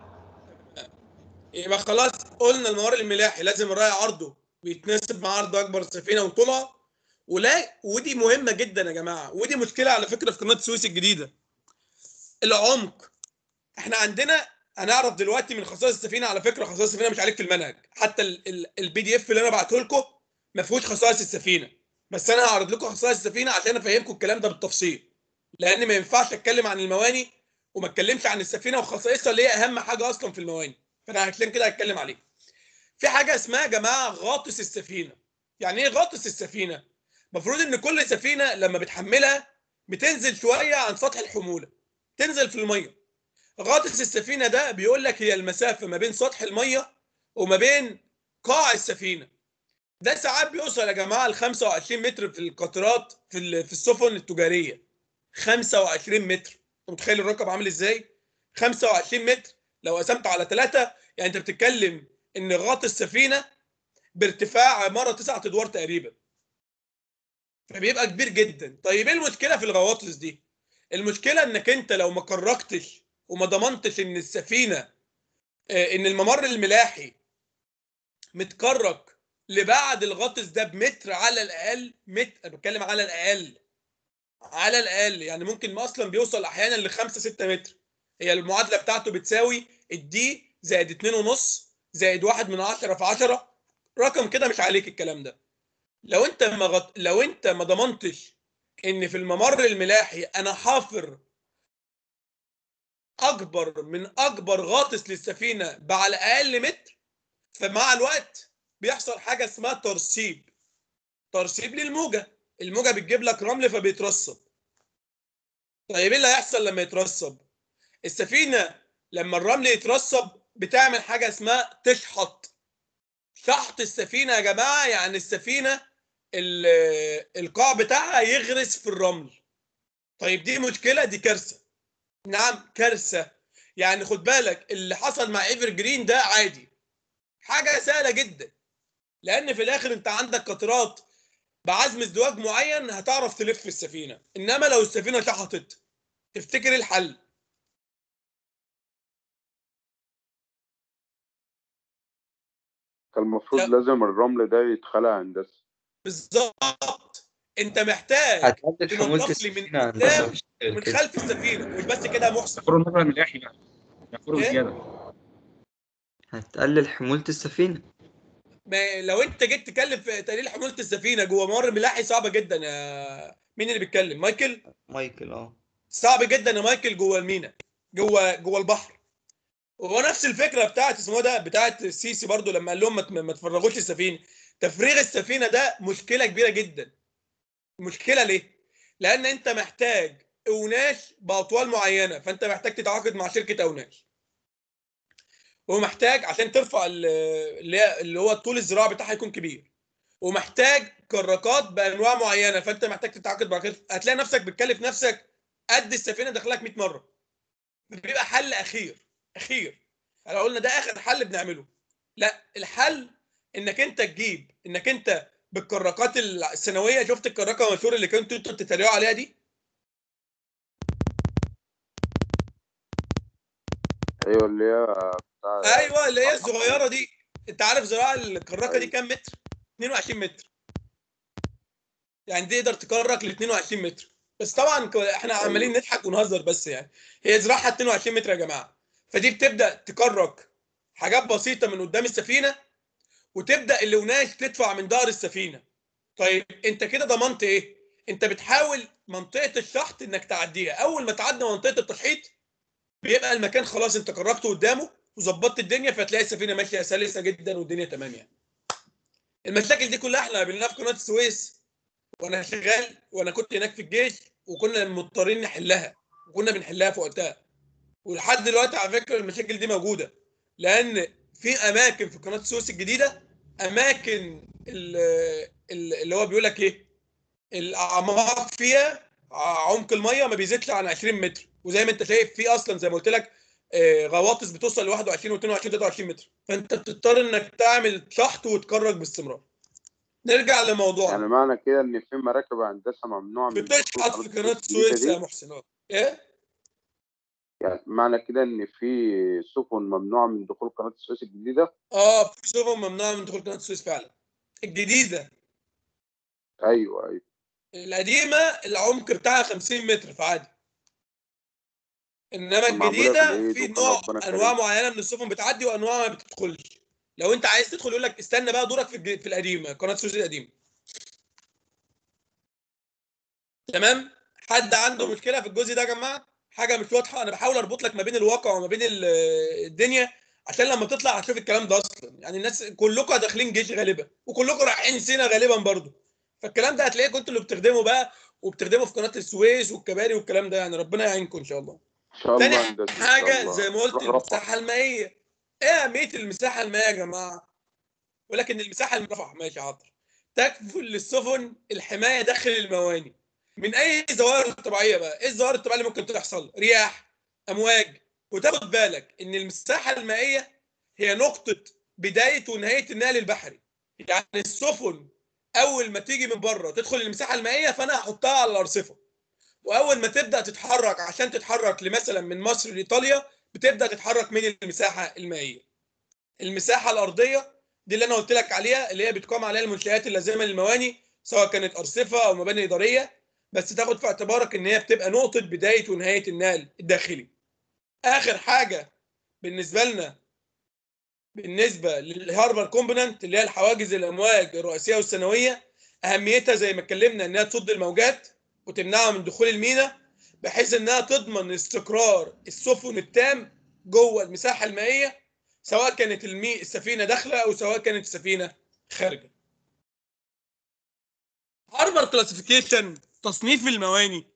يبقى خلاص قلنا الممر الملاحي لازم نراعي عرضه بيتناسب مع عرض اكبر سفينه وطولها ولا ودي مهمه جدا يا جماعه ودي مشكله على فكره في قناه السويس الجديده العمق احنا عندنا هنعرف دلوقتي من خصائص السفينه على فكره خصائص السفينه مش عليك في المنهج حتى البي دي اف اللي انا بعته لكم ما فيهوش خصائص السفينه بس انا هعرض لكم خصائص السفينه عشان افهمكم الكلام ده بالتفصيل لان ما ينفعش اتكلم عن المواني وما اتكلمش عن السفينه وخصائصها اللي هي اهم حاجه اصلا في المواني فانا عشان كده هتكلم عليه في حاجه اسمها يا جماعه غاطس السفينه يعني ايه غاطس السفينه المفروض ان كل سفينه لما بتحملها بتنزل شويه عن سطح الحموله تنزل في الميه غاطس السفينه ده بيقول لك هي المسافه ما بين سطح الميه وما بين قاع السفينه ده ساعات بيوصل يا جماعه ل 25 متر في القطرات في ال- في السفن التجاريه 25 متر انت متخيل الرقم عامل ازاي 25 متر لو قسمت على ثلاثة يعني انت بتتكلم ان غاطس السفينه بارتفاع عماره تسعة ادوار تقريبا فبيبقى كبير جدا طيب ايه المشكله في الغواطس دي المشكله انك انت لو ما كركتش وما ضمنتش ان السفينه آه، ان الممر الملاحي متكرك لبعد الغطس ده بمتر على الاقل متر انا بتكلم على الاقل على الاقل يعني ممكن اصلا بيوصل احيانا ل 5 6 متر هي المعادله بتاعته بتساوي الدي زائد 2 ونص زائد 1 من 10 في 10 رقم كده مش عليك الكلام ده لو انت ما غط... لو انت ما ضمنتش ان في الممر الملاحي انا حافر اكبر من اكبر غاطس للسفينه بعلى اقل متر فمع الوقت بيحصل حاجه اسمها ترسيب ترسيب للموجه الموجه بتجيب لك رمل فبيترسب طيب ايه اللي هيحصل لما يترسب السفينه لما الرمل يترسب بتعمل حاجه اسمها تشحط شحط السفينه يا جماعه يعني السفينه ال- القاع بتاعها يغرس في الرمل طيب دي مشكله دي كارثه نعم كارثه يعني خد بالك اللي حصل مع ايفر جرين ده عادي حاجه سهله جدا لان في الاخر انت عندك قطرات بعزم ازدواج معين هتعرف تلف في السفينه انما لو السفينه شحطت تفتكر ايه الحل كان المفروض لا. لازم الرمل ده يتخلع هندسي بالظبط انت محتاج هتقلل حمولة تنظف لي من السفينة قدام هندسة مش ومن كده. خلف السفينه مش بس كده يا محسن يحفروا المجرى الملاحي بقى يحفروا إيه؟ بزياده هتقلل حمولة السفينة ما لو انت جيت تتكلم في تقليل حموله السفينه جوه ممر ملاحي صعبه جدا يا مين اللي بيتكلم مايكل مايكل اه صعب جدا يا مايكل جوه المينا جوه جوه البحر وهو نفس الفكره بتاعت اسمه ده بتاعت السيسي برضو لما قال لهم ما ت- ما تفرغوش السفينه تفريغ السفينه ده مشكله كبيره جدا مشكله ليه لان انت محتاج اوناش باطوال معينه فانت محتاج تتعاقد مع شركه اوناش ومحتاج عشان ترفع ال- اللي هي- اللي هو الطول الزراعي بتاعها يكون كبير ومحتاج كراكات بانواع معينه فانت محتاج تتعاقد مع كده هتلاقي نفسك بتكلف نفسك قد السفينه داخلك 100 مره بيبقى حل اخير اخير لو قلنا ده اخر حل بنعمله لا الحل انك انت تجيب انك انت بالكراكات السنويه شفت الكراكه المشهوره اللي كنتوا انتوا بتتريقوا عليها دي ايوه اللي هي بتاع ايوه اللي هي الصغيره دي انت عارف زراعه الكراكه دي كام متر 22 متر يعني دي تقدر تكرك ل 22 متر بس طبعا ك- احنا عمالين نضحك ونهزر بس يعني هي زراعها 22 متر يا جماعه فدي بتبدا تكرك حاجات بسيطه من قدام السفينه وتبدا اللوناش تدفع من ظهر السفينه طيب انت كده ضمنت ايه انت بتحاول منطقه الشحط انك تعديها اول ما تعدي منطقه التشحيط بيبقى المكان خلاص انت قربت قدامه وظبطت الدنيا فتلاقي السفينه ماشيه سلسه جدا والدنيا تمام يعني المشاكل دي كلها احنا قابلناها في قناه السويس وانا شغال وانا كنت هناك في الجيش وكنا مضطرين نحلها وكنا بنحلها في وقتها ولحد دلوقتي على فكره المشاكل دي موجوده لان في اماكن في قناه السويس الجديده اماكن ال- ال- اللي هو بيقول لك ايه الاعماق فيها ع- عمق الميه ما بيزيدش عن 20 متر وزي ما انت شايف في اصلا زي ما قلت لك آه، غواطس بتوصل ل 21 و22 23 متر فانت بتضطر انك تعمل شحط وتكرج باستمرار نرجع لموضوعنا يعني معنى كده ان في مراكب هندسه ممنوع من دخول بتشحط في قناه الجديدة السويس دي؟ يا محسن اه ايه يعني معنى كده ان في سفن ممنوع من دخول قناه السويس الجديده اه في سفن ممنوعه من دخول قناه السويس فعلا الجديده ايوه ايوه القديمه العمق بتاعها 50 متر فعادي انما معمولة الجديده بالإيد في وكان نوع ربنا كريم. انواع معينه من السفن بتعدي وانواع ما بتدخلش لو انت عايز تدخل يقول لك استنى بقى دورك في الج- في القديمه قناه السويس القديمه تمام حد عنده مشكله في الجزء ده يا جماعه حاجه مش واضحه انا بحاول اربط لك ما بين الواقع وما بين ال- الدنيا عشان لما تطلع هتشوف الكلام ده اصلا يعني الناس كلكم داخلين جيش غالبا وكلكم رايحين سينا غالبا برضو فالكلام ده هتلاقيه كنتوا اللي بتخدموا بقى وبتخدموا في قناه السويس والكباري والكلام ده يعني ربنا يعينكم ان شاء الله ان شاء تاني الله هندسه إن شاء حاجه الله. زي ما قلت روح رفع. المساحه المائيه ايه اهميه المساحه المائيه يا جماعه ولكن المساحه المرفعه ماشي حاضر تكفل للسفن الحمايه داخل المواني من اي ظواهر طبيعيه بقى ايه الظواهر الطبيعيه اللي ممكن تحصل رياح امواج وتاخد بالك ان المساحه المائيه هي نقطه بدايه ونهايه النقل البحري يعني السفن اول ما تيجي من بره تدخل المساحه المائيه فانا هحطها على الارصفه واول ما تبدا تتحرك عشان تتحرك لمثلا من مصر لايطاليا بتبدا تتحرك من المساحه المائيه المساحه الارضيه دي اللي انا قلت لك عليها اللي هي بتقام عليها المنشات اللازمه للمواني سواء كانت ارصفه او مباني اداريه بس تاخد في اعتبارك ان هي بتبقى نقطه بدايه ونهايه النقل الداخلي اخر حاجه بالنسبه لنا بالنسبه للهاربر كومبوننت اللي هي الحواجز الامواج الرئيسيه والثانويه اهميتها زي ما اتكلمنا انها تصد الموجات وتمنعها من دخول الميناء بحيث انها تضمن استقرار السفن التام جوه المساحه المائيه سواء كانت المي... السفينه داخله او سواء كانت السفينه خارجه. هاربر كلاسيفيكيشن تصنيف المواني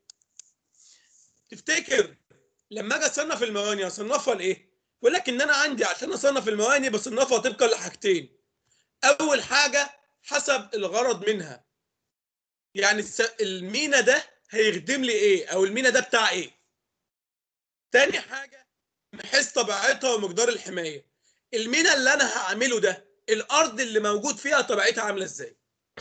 تفتكر لما اجي اصنف المواني اصنفها لايه؟ بيقول لك ان انا عندي عشان اصنف المواني بصنفها طبقا لحاجتين. اول حاجه حسب الغرض منها. يعني الس... المينا ده هيخدم لي ايه؟ او المينا ده بتاع ايه؟ تاني حاجه من حيث طبيعتها ومقدار الحمايه. المينا اللي انا هعمله ده الارض اللي موجود فيها طبيعتها عامله ازاي؟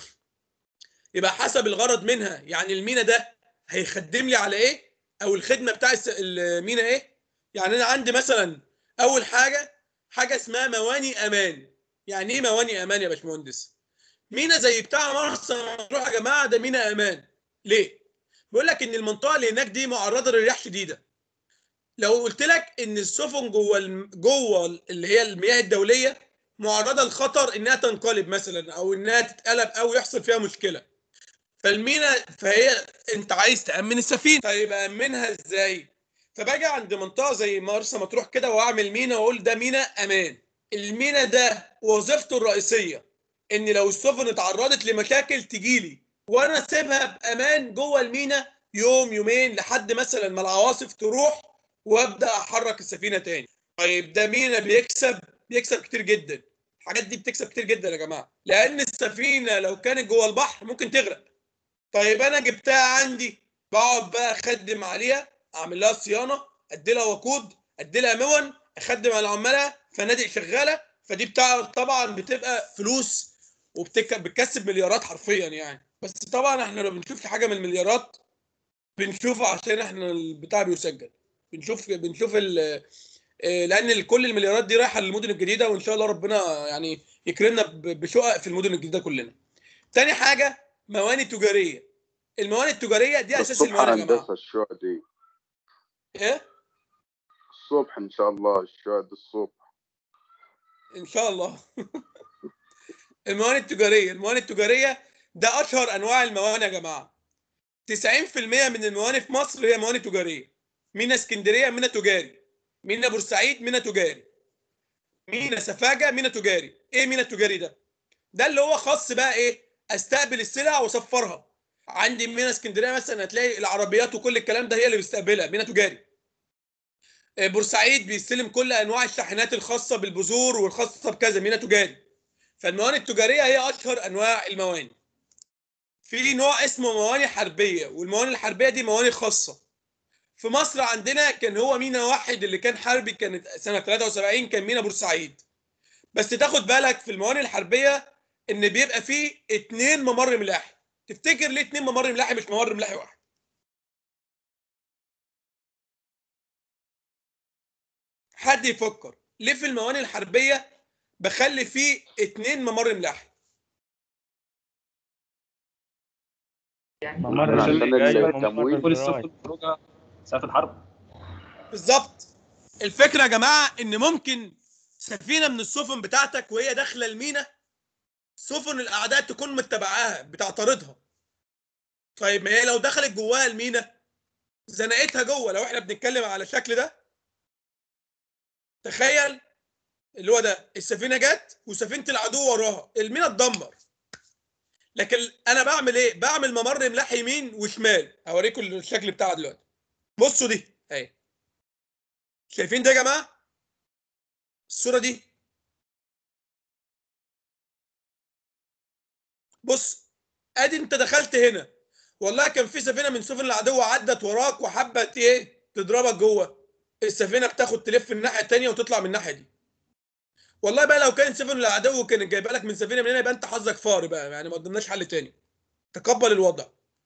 يبقى حسب الغرض منها يعني المينا ده هيخدم لي على ايه؟ او الخدمه بتاع الس- المينا ايه؟ يعني انا عندي مثلا اول حاجه حاجه اسمها مواني امان. يعني ايه مواني امان يا باشمهندس؟ مينا زي بتاع مرسى مطروح يا جماعه ده مينا امان. ليه؟ بيقول لك ان المنطقه اللي هناك دي معرضه للرياح شديده. لو قلت لك ان السفن جوه الم- جوه اللي هي المياه الدوليه معرضه لخطر انها تنقلب مثلا او انها تتقلب او يحصل فيها مشكله. فالمينا فهي انت عايز تامن السفينه طيب امنها ازاي؟ فباجي عند منطقه زي مرسى مطروح كده واعمل مينا واقول ده مينا امان. المينا ده وظيفته الرئيسيه ان لو السفن اتعرضت لمشاكل تجيلي وانا اسيبها بامان جوه المينا يوم يومين لحد مثلا ما العواصف تروح وابدا احرك السفينه تاني طيب ده مينا بيكسب بيكسب كتير جدا الحاجات دي بتكسب كتير جدا يا جماعه لان السفينه لو كانت جوه البحر ممكن تغرق طيب انا جبتها عندي بقعد بقى اخدم عليها اعمل لها صيانه ادي لها وقود ادي لها مون اخدم على عمالها فنادق شغاله فدي بتاع طبعا بتبقى فلوس وبتكسب مليارات حرفيا يعني بس طبعا احنا لو بنشوف حاجه من المليارات بنشوفه عشان احنا البتاع بيسجل بنشوف بنشوف ال آه، لان كل المليارات دي رايحه للمدن الجديده وان شاء الله ربنا يعني يكرمنا ب- بشقق في المدن الجديده كلنا. تاني حاجه مواني تجاريه. المواني التجاريه دي اساس الصبح المواني يا جماعه. هندسه الشقق دي ايه؟ الصبح ان شاء الله الشقق دي الصبح ان شاء الله. المواني التجاريه، المواني التجاريه ده اشهر انواع المواني يا جماعه. 90% من الموانئ في مصر هي موانئ تجاريه مينا اسكندريه مينا تجاري مينا بورسعيد مينا تجاري مينا سفاجه مينا تجاري ايه مينا تجاري ده ده اللي هو خاص بقى ايه استقبل السلع واصفرها عندي مينا اسكندريه مثلا هتلاقي العربيات وكل الكلام ده هي اللي بيستقبلها مينا تجاري آه، بورسعيد بيستلم كل انواع الشاحنات الخاصه بالبذور والخاصه بكذا مينا تجاري فالموانئ التجاريه هي اشهر انواع الموانئ في نوع اسمه موانئ حربيه والموانئ الحربيه دي موانئ خاصه في مصر عندنا كان هو مينا واحد اللي كان حربي كانت سنه 73 كان مينا بورسعيد بس تاخد بالك في الموانئ الحربيه ان بيبقى فيه اتنين ممر ملاحي تفتكر ليه اتنين ممر ملاحي مش ممر ملاحي واحد حد يفكر ليه في الموانئ الحربيه بخلي فيه اتنين ممر ملاحي ممر عشان سوري جاي التمويل. وممر كل زراعي. السفن خروجها ساعة الحرب بالظبط الفكره يا جماعه ان ممكن سفينه من السفن بتاعتك وهي داخله المينا سفن الاعداء تكون متبعاها بتعترضها طيب ما هي لو دخلت جواها المينا زنقتها جوه لو احنا بنتكلم على الشكل ده تخيل اللي هو ده السفينه جت وسفينه العدو وراها المينا اتدمر لكن انا بعمل ايه بعمل ممر ملاحي يمين وشمال هوريكم الشكل بتاعها دلوقتي بصوا دي اهي شايفين ده يا جماعه الصوره دي بص ادي انت دخلت هنا والله كان في سفينه من سفن العدو عدت وراك وحبت ايه تضربك جوه السفينه بتاخد تلف الناحيه الثانيه وتطلع من الناحيه دي والله بقى لو كان سفن العدو كانت جايبه لك من سفينه من هنا يبقى انت حظك فار بقى يعني ما قدمناش حل تاني تقبل الوضع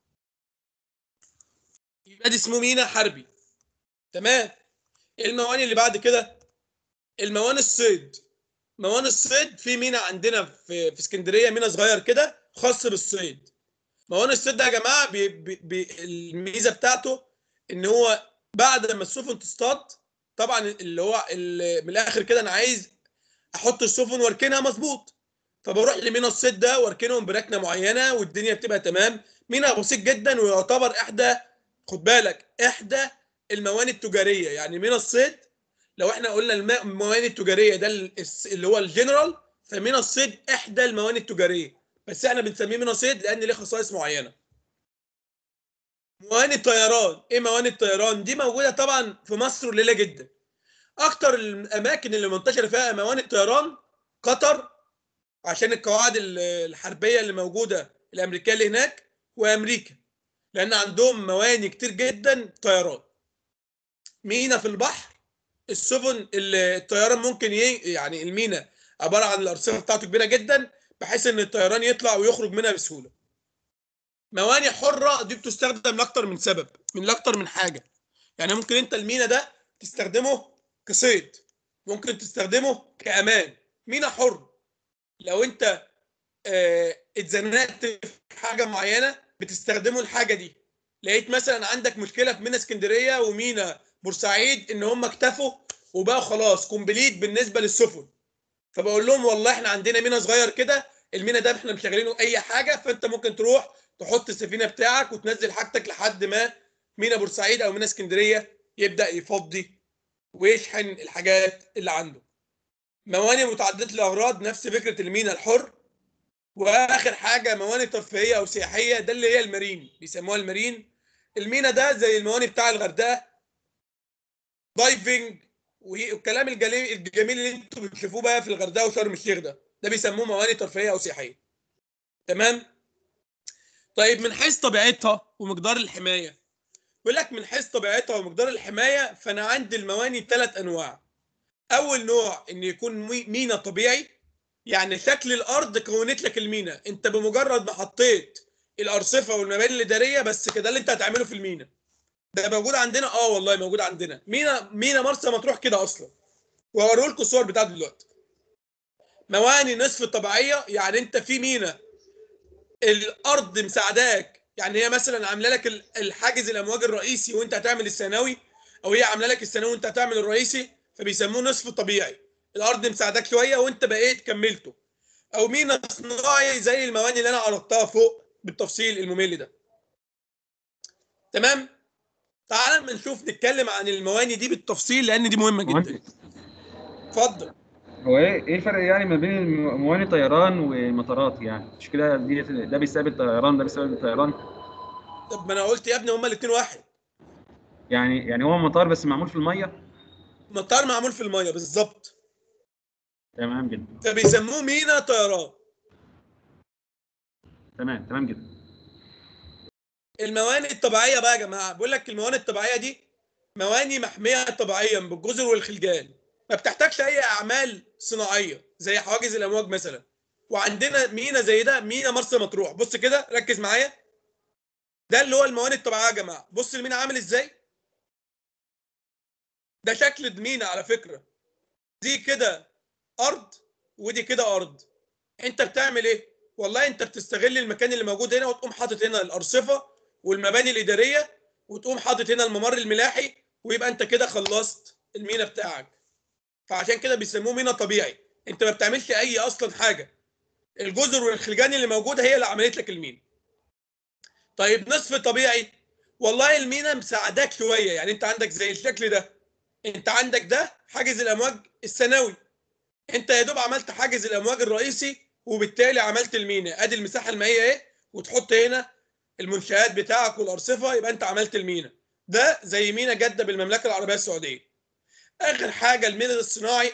يبقى دي اسمه مينا حربي تمام الموانئ اللي بعد كده الموانئ الصيد موانئ الصيد في مينا عندنا في في اسكندريه مينا صغير كده خاص بالصيد موانئ الصيد ده يا جماعه بي بي بي الميزه بتاعته ان هو بعد ما السفن تصطاد طبعا اللي هو اللي من الاخر كده انا عايز احط السفن واركنها مظبوط فبروح لمينا الصيد ده واركنهم بركنه معينه والدنيا بتبقى تمام مينا بسيط جدا ويعتبر احدى خد بالك احدى الموانئ التجاريه يعني مينا الصيد لو احنا قلنا الماء- الموانئ التجاريه ده ال- الس- اللي هو الجنرال فمينا الصيد احدى الموانئ التجاريه بس احنا بنسميه مينا صيد لان ليه خصائص معينه موانئ الطيران ايه موانئ الطيران دي موجوده طبعا في مصر قليله جدا اكتر الاماكن اللي منتشره فيها موانئ الطيران قطر عشان القواعد ال- الحربيه اللي موجوده الامريكيه اللي هناك وامريكا لان عندهم موانئ كتير جدا طيران مينا في البحر السفن ال- الطيران ممكن ي... يعني المينا عباره عن الارصفه بتاعته كبيره جدا بحيث ان الطيران يطلع ويخرج منها بسهوله موانئ حره دي بتستخدم لاكتر من سبب من لاكتر من حاجه يعني ممكن انت المينا ده تستخدمه كصيد ممكن تستخدمه كامان مينا حر لو انت اه اتزنقت في حاجه معينه بتستخدمه الحاجه دي لقيت مثلا عندك مشكله في مينا اسكندريه ومينا بورسعيد ان هم اكتفوا وبقى خلاص كومبليت بالنسبه للسفن فبقول لهم والله احنا عندنا مينا صغير كده المينا ده احنا مشغلينه اي حاجه فانت ممكن تروح تحط السفينه بتاعك وتنزل حاجتك لحد ما مينا بورسعيد او مينا اسكندريه يبدا يفضي ويشحن الحاجات اللي عنده موانئ متعدده الاغراض نفس فكره المينا الحر واخر حاجه موانئ ترفيهيه او سياحيه ده اللي هي المارين بيسموها المارين المينا ده زي الموانئ بتاع الغردقه دايفنج والكلام الجلي- الجميل اللي انتوا بتشوفوه بقى في الغردقه وشرم الشيخ ده ده بيسموه موانئ ترفيهيه او سياحيه تمام طيب من حيث طبيعتها ومقدار الحمايه بيقول لك من حيث طبيعتها ومقدار الحمايه فانا عندي الموانئ ثلاث انواع اول نوع ان يكون مي- مينا طبيعي يعني شكل الارض كونت لك المينا انت بمجرد ما حطيت الارصفه والمباني الاداريه بس كده اللي انت هتعمله في المينا ده موجود عندنا اه والله موجود عندنا مينا مينا مرسى مطروح كده اصلا وهوري لكم الصور بتاعته دلوقتي مواني نصف طبيعيه يعني انت في مينا الارض مساعداك يعني هي مثلا عامله لك ال- الحاجز الامواج الرئيسي وانت هتعمل الثانوي او هي عامله لك الثانوي وانت هتعمل الرئيسي فبيسموه نصف طبيعي الارض مساعداك شويه وانت بقيت كملته او مينا صناعي زي المواني اللي انا عرضتها فوق بالتفصيل الممل ده تمام تعال اما نشوف نتكلم عن المواني دي بالتفصيل لان دي مهمه جدا مهندس اتفضل هو ايه ايه الفرق يعني ما بين الم- مواني طيران ومطارات يعني مش كده دي ده بيستقبل طيران ده بيستقبل طيران طب ما انا قلت يا ابني هما الاثنين واحد يعني يعني هو مطار بس معمول في الميه مطار معمول في الميه بالظبط تمام جدا فبيسموه مينا طيران تمام تمام جدا الموانئ الطبيعيه بقى يا جماعه بقول لك الموانئ الطبيعيه دي مواني محميه طبيعيا بالجزر والخلجان ما بتحتاجش اي اعمال صناعيه زي حواجز الامواج مثلا وعندنا مينا زي ده مينا مرسى مطروح بص كده ركز معايا ده اللي هو الموانئ الطبيعيه يا جماعه بص المينا عامل ازاي ده شكل المينا على فكره دي كده ارض ودي كده ارض انت بتعمل ايه والله انت بتستغل المكان اللي موجود هنا وتقوم حاطط هنا الارصفه والمباني الاداريه وتقوم حاطط هنا الممر الملاحي ويبقى انت كده خلصت المينا بتاعك فعشان كده بيسموه مينا طبيعي انت ما بتعملش اي اصلا حاجه الجزر والخلجان اللي موجوده هي اللي عملت لك المينا طيب نصف طبيعي والله المينا مساعداك شويه يعني انت عندك زي الشكل ده انت عندك ده حاجز الامواج الثانوي انت يا دوب عملت حاجز الامواج الرئيسي وبالتالي عملت المينا ادي المساحه المائيه اهي وتحط هنا المنشآت بتاعك والارصفه يبقى انت عملت المينا ده زي مينا جده بالمملكه العربيه السعوديه اخر حاجه المينا الصناعي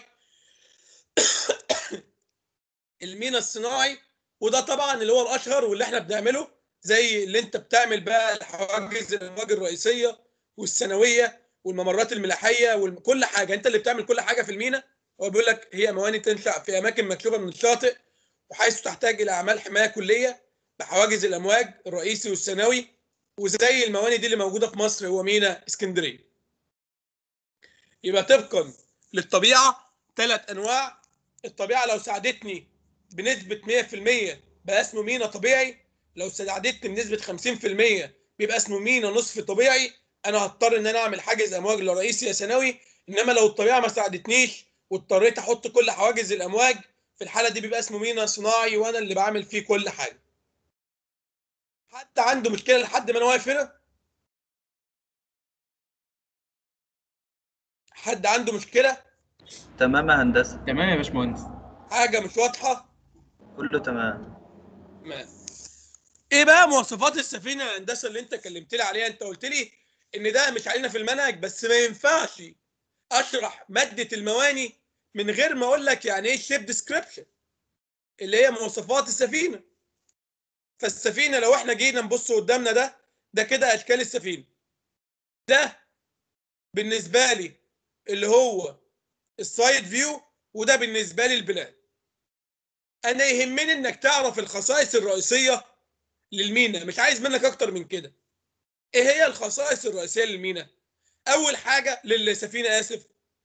المينا الصناعي وده طبعا اللي هو الاشهر واللي احنا بنعمله زي اللي انت بتعمل بقى الحواجز الامواج الرئيسيه والثانويه والممرات الملاحيه وكل حاجه انت اللي بتعمل كل حاجه في المينا هو بيقول لك هي موانئ تنشا في اماكن مكشوفه من الشاطئ وحيث تحتاج الى اعمال حمايه كليه بحواجز الامواج الرئيسي والثانوي وزي الموانئ دي اللي موجوده في مصر هو مينا اسكندريه يبقى طبقا للطبيعه ثلاث انواع الطبيعه لو ساعدتني بنسبه 100% بقى اسمه مينا طبيعي لو ساعدتني بنسبه 50% بيبقى اسمه مينا نصف طبيعي انا هضطر ان انا اعمل حاجز امواج لا رئيسي يا ثانوي انما لو الطبيعه ما ساعدتنيش واضطريت احط كل حواجز الامواج في الحاله دي بيبقى اسمه مينا صناعي وانا اللي بعمل فيه كل حاجه حد عنده مشكله لحد ما انا واقف هنا حد عنده مشكله تمام يا هندسه تمام يا باشمهندس حاجه مش واضحه كله تمام تمام ايه بقى مواصفات السفينه يا هندسه اللي انت كلمت لي عليها انت قلت لي ان ده مش علينا في المنهج بس ما ينفعش اشرح ماده المواني من غير ما اقول لك يعني ايه شيب ديسكريبشن اللي هي مواصفات السفينه فالسفينه لو احنا جينا نبص قدامنا ده ده كده اشكال السفينه ده بالنسبه لي اللي هو السايد فيو وده بالنسبه لي البلان انا يهمني انك تعرف الخصائص الرئيسيه للمينا مش عايز منك اكتر من كده ايه هي الخصائص الرئيسيه للمينا اول حاجه للسفينه اسف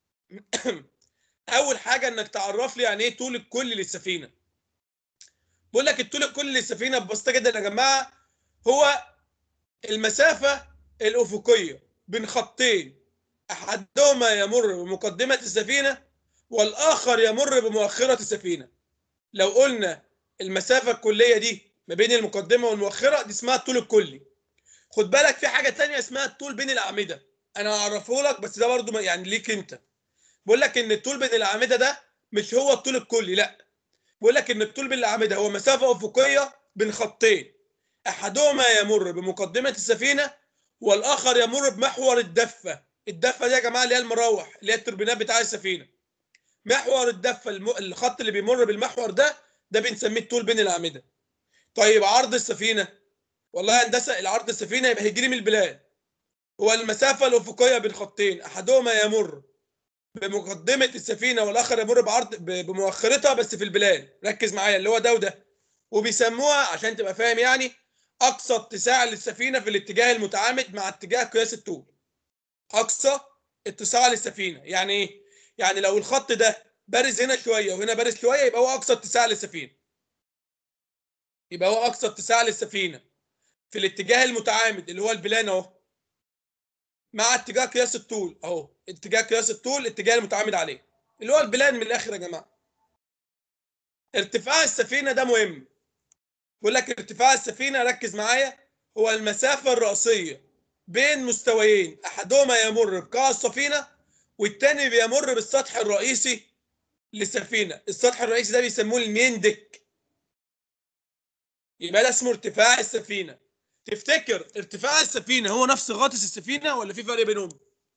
اول حاجه انك تعرف لي يعني ايه طول الكل للسفينه بقول لك الطول الكل للسفينه ببساطه جدا يا جماعه هو المسافه الافقيه بين خطين احدهما يمر بمقدمه السفينه والاخر يمر بمؤخره السفينه لو قلنا المسافه الكليه دي ما بين المقدمه والمؤخره دي اسمها الطول الكلي خد بالك في حاجه تانية اسمها الطول بين الاعمده انا هعرفه لك بس ده برضو يعني ليك انت بقول لك ان الطول بين الاعمده ده مش هو الطول الكلي لا بقول لك ان الطول بين الاعمده هو مسافه افقيه بين خطين احدهما يمر بمقدمه السفينه والاخر يمر بمحور الدفه الدفه دي يا جماعه اللي هي المراوح اللي هي التوربينات بتاع السفينه محور الدفه الم... الخط اللي بيمر بالمحور ده ده بنسميه الطول بين الاعمده طيب عرض السفينه والله يا هندسه العرض السفينه يبقى هيجري من البلاد هو المسافه الافقيه بين خطين احدهما يمر بمقدمه السفينه والاخر يمر بعرض ب- بمؤخرتها بس في البلاد ركز معايا اللي هو ده وده وبيسموها عشان تبقى فاهم يعني اقصى اتساع للسفينه في الاتجاه المتعامد مع اتجاه قياس الطول اقصى اتساع للسفينه يعني ايه يعني لو الخط ده بارز هنا شويه وهنا بارز شويه يبقى هو اقصى اتساع للسفينه يبقى هو اقصى اتساع للسفينه في الاتجاه المتعامد اللي هو البلان اهو مع اتجاه قياس الطول اهو اتجاه قياس الطول الاتجاه المتعامد عليه اللي هو البلان من الاخر يا جماعه ارتفاع السفينه ده مهم بقول لك ارتفاع السفينه ركز معايا هو المسافه الرئيسيه بين مستويين احدهما يمر بقاع السفينه والتاني بيمر بالسطح الرئيسي للسفينه السطح الرئيسي ده بيسموه المين ديك يبقى ده اسمه ارتفاع السفينه تفتكر ارتفاع السفينه هو نفس غاطس السفينه ولا في فرق بينهم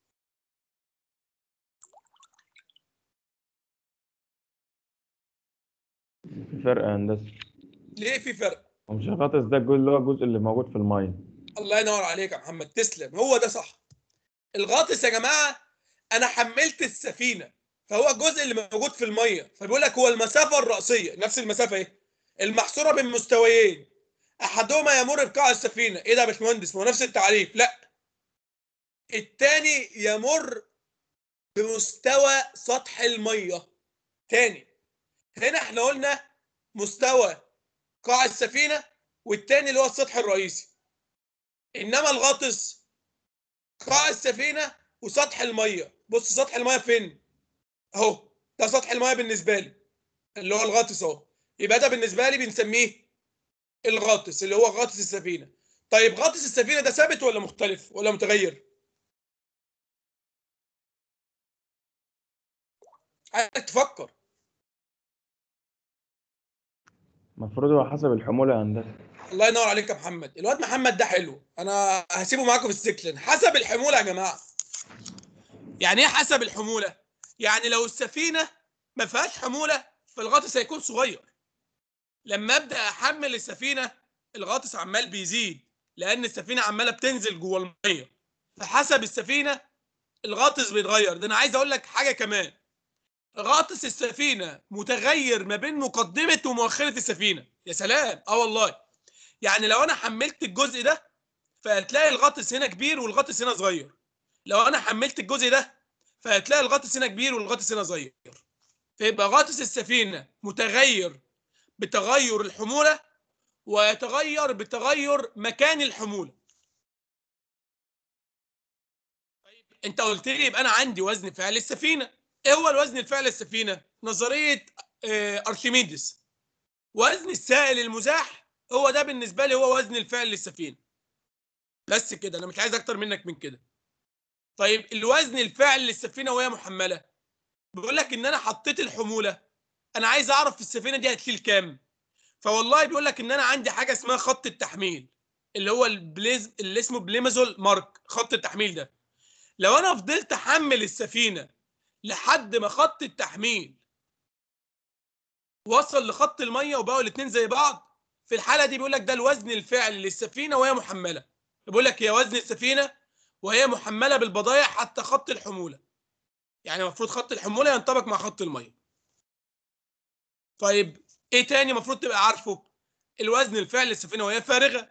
في فرق يا هندسه ليه في فرق ومش الغطس ده الجزء اللي هو الجزء اللي موجود في الميه الله ينور عليك يا محمد تسلم هو ده صح الغاطس يا جماعه انا حملت السفينه فهو الجزء اللي موجود في الميه فبيقول لك هو المسافه الرئيسيه نفس المسافه ايه المحصوره بين مستويين احدهما يمر بقاع السفينه ايه ده يا باشمهندس ما هو نفس التعريف لا الثاني يمر بمستوى سطح الميه تاني هنا احنا قلنا مستوى قاع السفينه والتاني اللي هو السطح الرئيسي انما الغاطس قاع السفينه وسطح الميه بص سطح الميه فين اهو ده سطح الميه بالنسبه لي اللي هو الغاطس اهو يبقى ده بالنسبه لي بنسميه الغاطس اللي هو غاطس السفينه طيب غاطس السفينه ده ثابت ولا مختلف ولا متغير عايزك تفكر المفروض هو حسب الحموله يا هندسه الله ينور عليك يا محمد الواد محمد ده حلو انا هسيبه معاكم في السكلن حسب الحموله يا جماعه يعني ايه حسب الحموله يعني لو السفينه ما فيهاش حموله فالغاطس هيكون صغير لما ابدا احمل السفينه الغاطس عمال بيزيد لان السفينه عماله بتنزل جوه الميه فحسب السفينه الغاطس بيتغير ده انا عايز اقول لك حاجه كمان غاطس السفينه متغير ما بين مقدمه ومؤخره السفينه يا سلام اه والله يعني لو انا حملت الجزء ده فهتلاقي الغطس هنا كبير والغطس هنا صغير لو انا حملت الجزء ده فهتلاقي الغطس هنا كبير والغطس هنا صغير فيبقى غطس السفينه متغير بتغير الحموله ويتغير بتغير مكان الحموله طيب انت قلت لي يبقى انا عندي وزن فعل السفينه ايه هو الوزن الفعل السفينه نظريه آه، ارشميدس وزن السائل المزاح هو ده بالنسبه لي هو وزن الفعل للسفينه بس كده انا مش عايز اكتر منك من كده طيب الوزن الفعل للسفينه وهي محمله بيقول لك ان انا حطيت الحموله انا عايز اعرف في السفينه دي هتشيل كام فوالله بيقول لك ان انا عندي حاجه اسمها خط التحميل اللي هو البليز اللي اسمه بليمازول مارك خط التحميل ده لو انا فضلت احمل السفينه لحد ما خط التحميل وصل لخط الميه وبقوا الاثنين زي بعض في الحاله دي بيقول لك ده الوزن الفعلي للسفينه وهي محمله بيقول لك هي وزن السفينه وهي محمله بالبضائع حتى خط الحموله يعني المفروض خط الحموله ينطبق مع خط الميه طيب ايه تاني المفروض تبقى عارفه الوزن الفعلي للسفينه وهي فارغه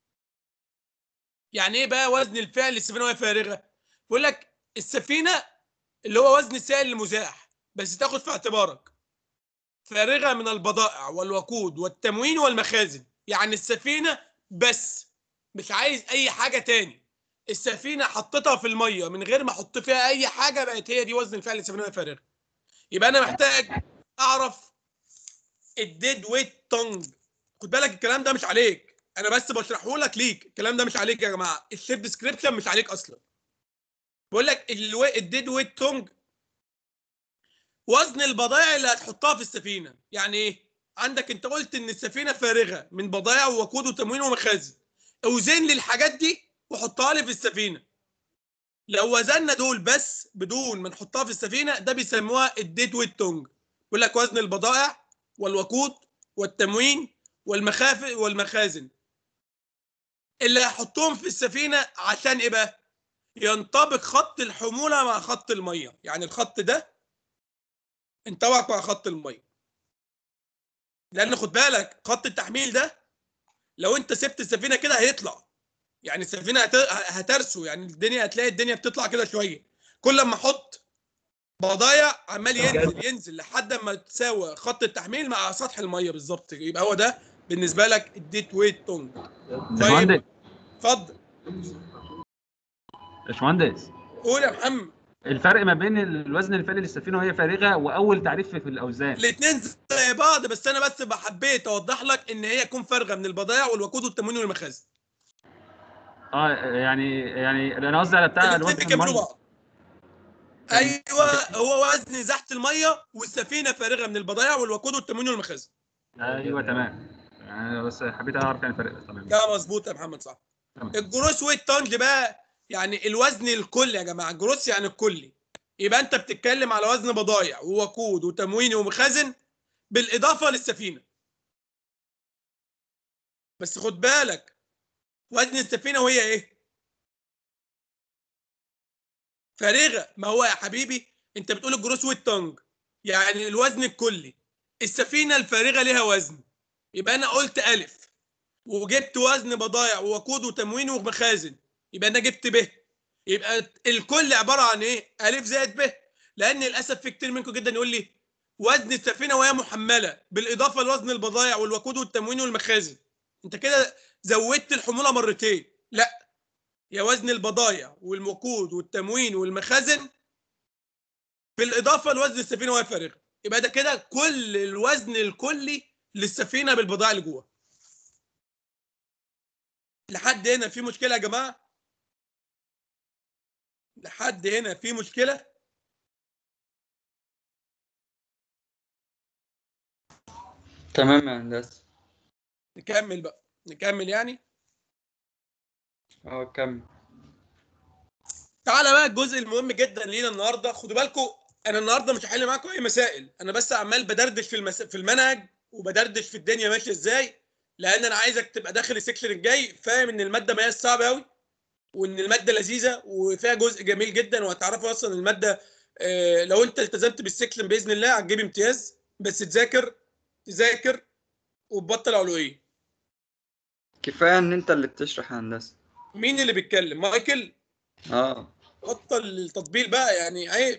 يعني ايه بقى وزن الفعل للسفينه وهي فارغه بيقول لك السفينه اللي هو وزن السائل المزاح بس تاخد في اعتبارك فارغه من البضائع والوقود والتموين والمخازن يعني السفينه بس مش عايز اي حاجه تاني السفينه حطيتها في الميه من غير ما احط فيها اي حاجه بقت هي دي وزن الفعل للسفينه وهي فارغه يبقى انا محتاج اعرف الديد ويت تونج خد بالك الكلام ده مش عليك انا بس بشرحه لك ليك الكلام ده مش عليك يا جماعه الشيب ديسكريبشن مش عليك اصلا بقول لك الو- الديد ويت تونج وزن البضائع اللي هتحطها في السفينه يعني ايه عندك انت قلت ان السفينه فارغه من بضائع ووقود وتموين ومخازن اوزن لي الحاجات دي وحطها لي في السفينه لو وزننا دول بس بدون ما نحطها في السفينه ده بيسموها الديد ويت تونج بيقول لك وزن البضائع والوقود والتموين والمخافق والمخازن اللي هحطهم في السفينه عشان ايه بقى ينطبق خط الحموله مع خط الميه يعني الخط ده انطبق مع خط الميه لان خد بالك خط التحميل ده لو انت سبت السفينه كده هيطلع يعني السفينه هت- هترسو يعني الدنيا هتلاقي الدنيا بتطلع كده شويه كل ما احط بضايع عمال ينزل ينزل لحد ما تساوي خط التحميل مع سطح الميه بالظبط يبقى هو ده بالنسبه لك الديت ويت تونج باشمهندس اتفضل باشمهندس قول يا محمد الفرق ما بين الوزن الفعلي للسفينه وهي فارغه واول تعريف في في الاوزان الاثنين زي بعض بس انا بس حبيت اوضح لك ان هي تكون فارغه من البضائع والوقود والتموين والمخازن اه يعني يعني انا قصدي على بتاع الاثنين الوزن بيكملوا الميه بعض ايوه هو وزن ازاحه الميه والسفينه فارغه من البضائع والوقود والتموين والمخازن ايوه تمام يعني بس حبيت اعرف يعني فرق تمام كده مظبوط يا محمد صح تمام. الجروس والطنج بقى يعني الوزن الكلي يا جماعه الجروس يعني الكلي يبقى انت بتتكلم على وزن بضائع ووقود وتموين ومخازن بالاضافه للسفينه بس خد بالك وزن السفينه وهي ايه فارغه ما هو يا حبيبي انت بتقول الجروس والطنج يعني الوزن الكلي السفينه الفارغه ليها وزن يبقى انا قلت الف وجبت وزن بضائع ووقود وتموين ومخازن يبقى انا جبت ب يبقى الكل عباره عن ايه الف زائد ب لان للاسف في كتير منكم جدا يقول لي وزن السفينه وهي محمله بالاضافه لوزن البضائع والوقود والتموين والمخازن انت كده زودت الحموله مرتين لا يا وزن البضائع والوقود والتموين والمخازن بالاضافه لوزن السفينه وهي فارغه يبقى ده كده كل الوزن الكلي للسفينه بالبضائع اللي جوه لحد هنا في مشكله يا جماعه لحد هنا في مشكله تمام يا هندسة نكمل بقى نكمل يعني اه كمل تعالى بقى الجزء المهم جدا لينا النهارده خدوا بالكم انا النهارده مش هحل معاكم اي مسائل انا بس عمال بدردش في المس... في المنهج وبدردش في الدنيا ماشيه ازاي لان انا عايزك تبقى داخل السكشن الجاي فاهم ان الماده ما هي صعبه قوي وان الماده لذيذه وفيها جزء جميل جدا وهتعرفوا اصلا الماده آه، لو انت التزمت بالسكشن باذن الله هتجيب امتياز بس تذاكر تذاكر وتبطل علويه كفاية ان انت اللي بتشرح يا هندسة مين اللي بيتكلم مايكل اه بطل التطبيل بقى يعني عيب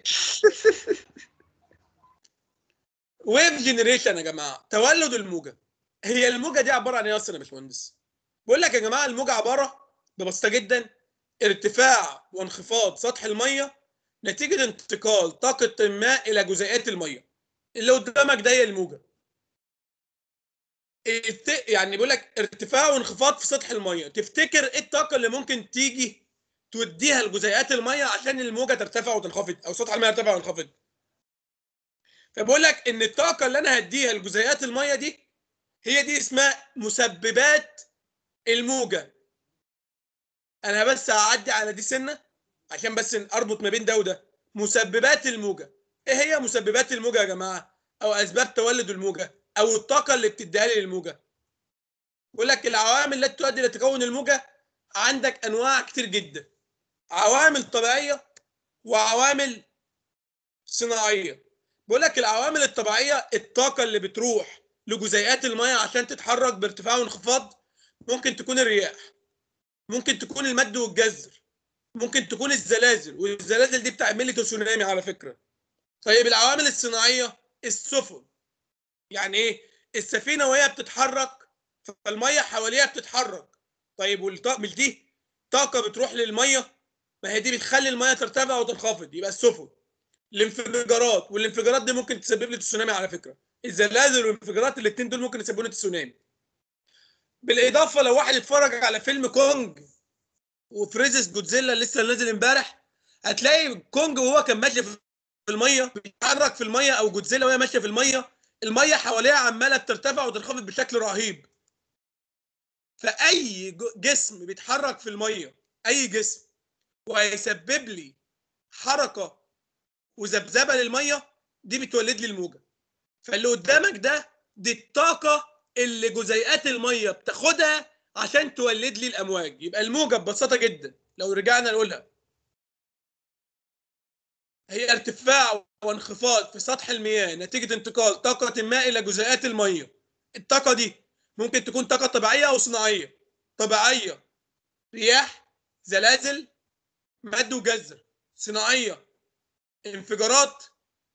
ويف جنريشن يا جماعه تولد الموجه هي الموجه دي عباره عن ايه اصلا يا باشمهندس بقول لك يا جماعه الموجه عباره ببساطه جدا ارتفاع وانخفاض سطح الميه نتيجه انتقال طاقه الماء الى جزيئات الميه اللي قدامك ده هي الموجه الت- يعني بيقول لك ارتفاع وانخفاض في سطح الميه تفتكر ايه الطاقه اللي ممكن تيجي توديها لجزيئات الميه عشان الموجه ترتفع وتنخفض او سطح الميه يرتفع وينخفض فبقول لك ان الطاقه اللي انا هديها لجزيئات الميه دي هي دي اسمها مسببات الموجه انا بس هعدي على دي سنه عشان بس اربط ما بين ده وده مسببات الموجه ايه هي مسببات الموجه يا جماعه او اسباب تولد الموجه او الطاقه اللي بتديها لي الموجه بيقول لك العوامل التي تؤدي الى تكون الموجه عندك انواع كتير جدا عوامل طبيعيه وعوامل صناعيه بيقول لك العوامل الطبيعيه الطاقه اللي بتروح لجزيئات الميه عشان تتحرك بارتفاع وانخفاض ممكن تكون الرياح ممكن تكون المد والجزر ممكن تكون الزلازل والزلازل دي بتعمل لي تسونامي على فكره طيب العوامل الصناعيه السفن يعني ايه السفينه وهي بتتحرك فالميه حواليها بتتحرك طيب والطاقه مش دي طاقه بتروح للميه ما هي دي بتخلي الميه ترتفع وتنخفض يبقى السفن الانفجارات والانفجارات دي ممكن تسبب لي تسونامي على فكره الزلازل والانفجارات الاثنين دول ممكن يسببوا لي تسونامي بالاضافه لو واحد اتفرج على فيلم كونج وفريزس جودزيلا اللي لسه نازل امبارح هتلاقي كونج وهو كان ماشي في الميه بيتحرك في الميه او جودزيلا وهي ماشيه في الميه الميه حواليها عماله بترتفع وتنخفض بشكل رهيب فاي جو- جسم بيتحرك في الميه اي جسم وهيسبب لي حركه وذبذبه للميه دي بتولد لي الموجه فاللي قدامك ده دي الطاقه اللي جزيئات الميه بتاخدها عشان تولد لي الامواج يبقى الموجه ببساطه جدا لو رجعنا نقولها هي ارتفاع وانخفاض في سطح المياه نتيجه انتقال طاقه الماء الى جزيئات الميه الطاقه دي ممكن تكون طاقه طبيعيه او صناعيه طبيعيه رياح زلازل مد وجزر صناعيه انفجارات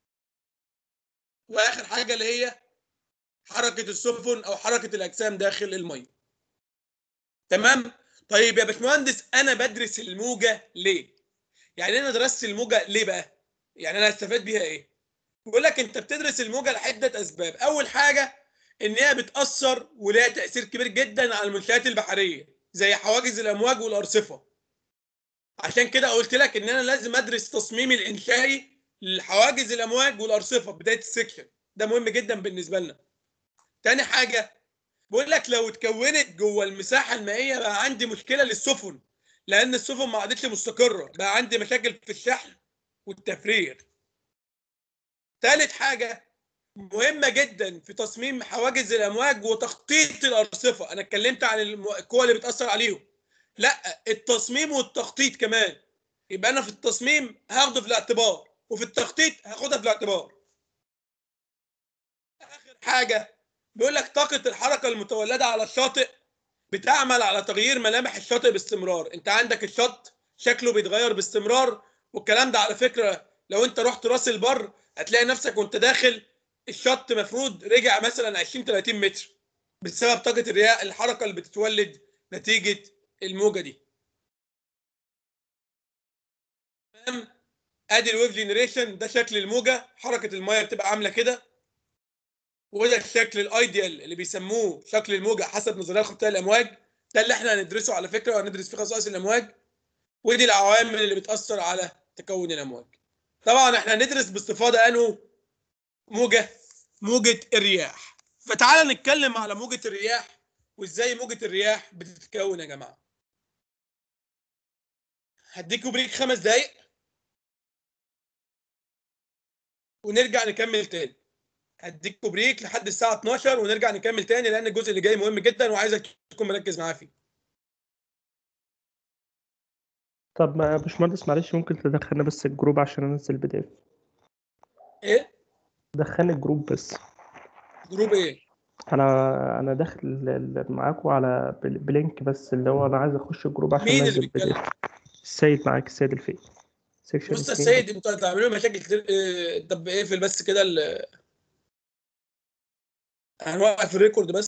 واخر حاجه اللي هي حركه السفن او حركه الاجسام داخل الميه تمام طيب يا باشمهندس انا بدرس الموجه ليه يعني انا درست الموجه ليه بقى يعني انا هستفاد بيها ايه بيقول لك انت بتدرس الموجه لعده اسباب اول حاجه ان هي بتاثر ولها تاثير كبير جدا على المنشات البحريه زي حواجز الامواج والارصفه عشان كده قلت لك ان انا لازم ادرس تصميم الانشائي لحواجز الامواج والارصفه بدايه السكشن ده مهم جدا بالنسبه لنا تاني حاجه بقول لك لو اتكونت جوه المساحه المائيه بقى عندي مشكله للسفن لان السفن ما عادتش مستقره بقى عندي مشاكل في الشحن والتفريغ ثالث حاجه مهمه جدا في تصميم حواجز الامواج وتخطيط الارصفه انا اتكلمت عن الم- القوى اللي بتاثر عليهم لا التصميم والتخطيط كمان يبقى انا في التصميم هاخده في الاعتبار وفي التخطيط هاخدها في الاعتبار اخر حاجه بيقول لك طاقه الحركه المتولده على الشاطئ بتعمل على تغيير ملامح الشاطئ باستمرار انت عندك الشط شكله بيتغير باستمرار والكلام ده على فكره لو انت رحت راس البر هتلاقي نفسك وانت داخل الشط مفروض رجع مثلا 20 30 متر بسبب طاقه الرياح الحركه اللي بتتولد نتيجه الموجه دي تمام ادي الويف جنريشن ده شكل الموجه حركه الميه بتبقى عامله كده وده الشكل الايديال اللي بيسموه شكل الموجه حسب نظريه خطيه الامواج ده اللي احنا هندرسه على فكره وهندرس فيه خصائص الامواج ودي العوامل اللي بتاثر على تكون الامواج طبعا احنا هندرس باستفاضه انه موجه موجه الرياح فتعالى نتكلم على موجه الرياح وازاي موجه الرياح بتتكون يا جماعه هديكوا بريك خمس دقايق ونرجع نكمل تاني هديكوا بريك لحد الساعه 12 ونرجع نكمل تاني لان الجزء اللي جاي مهم جدا وعايزك تكون مركز معاه فيه طب ما يا باشمهندس معلش ممكن تدخلنا بس الجروب عشان انزل البي دي اف ايه دخلني الجروب بس جروب ايه انا انا داخل ال- ال- معاكم على بل- بلينك بس اللي هو انا عايز اخش الجروب عشان مين اللي انزل البي دي بيتكلم اف السيد معاك السيد الفقي سيكشن بص يا اتنين. سيد انتوا هتعملوا مشاكل كتير إيه، طب اقفل بس كده ال- هنوقف الريكورد بس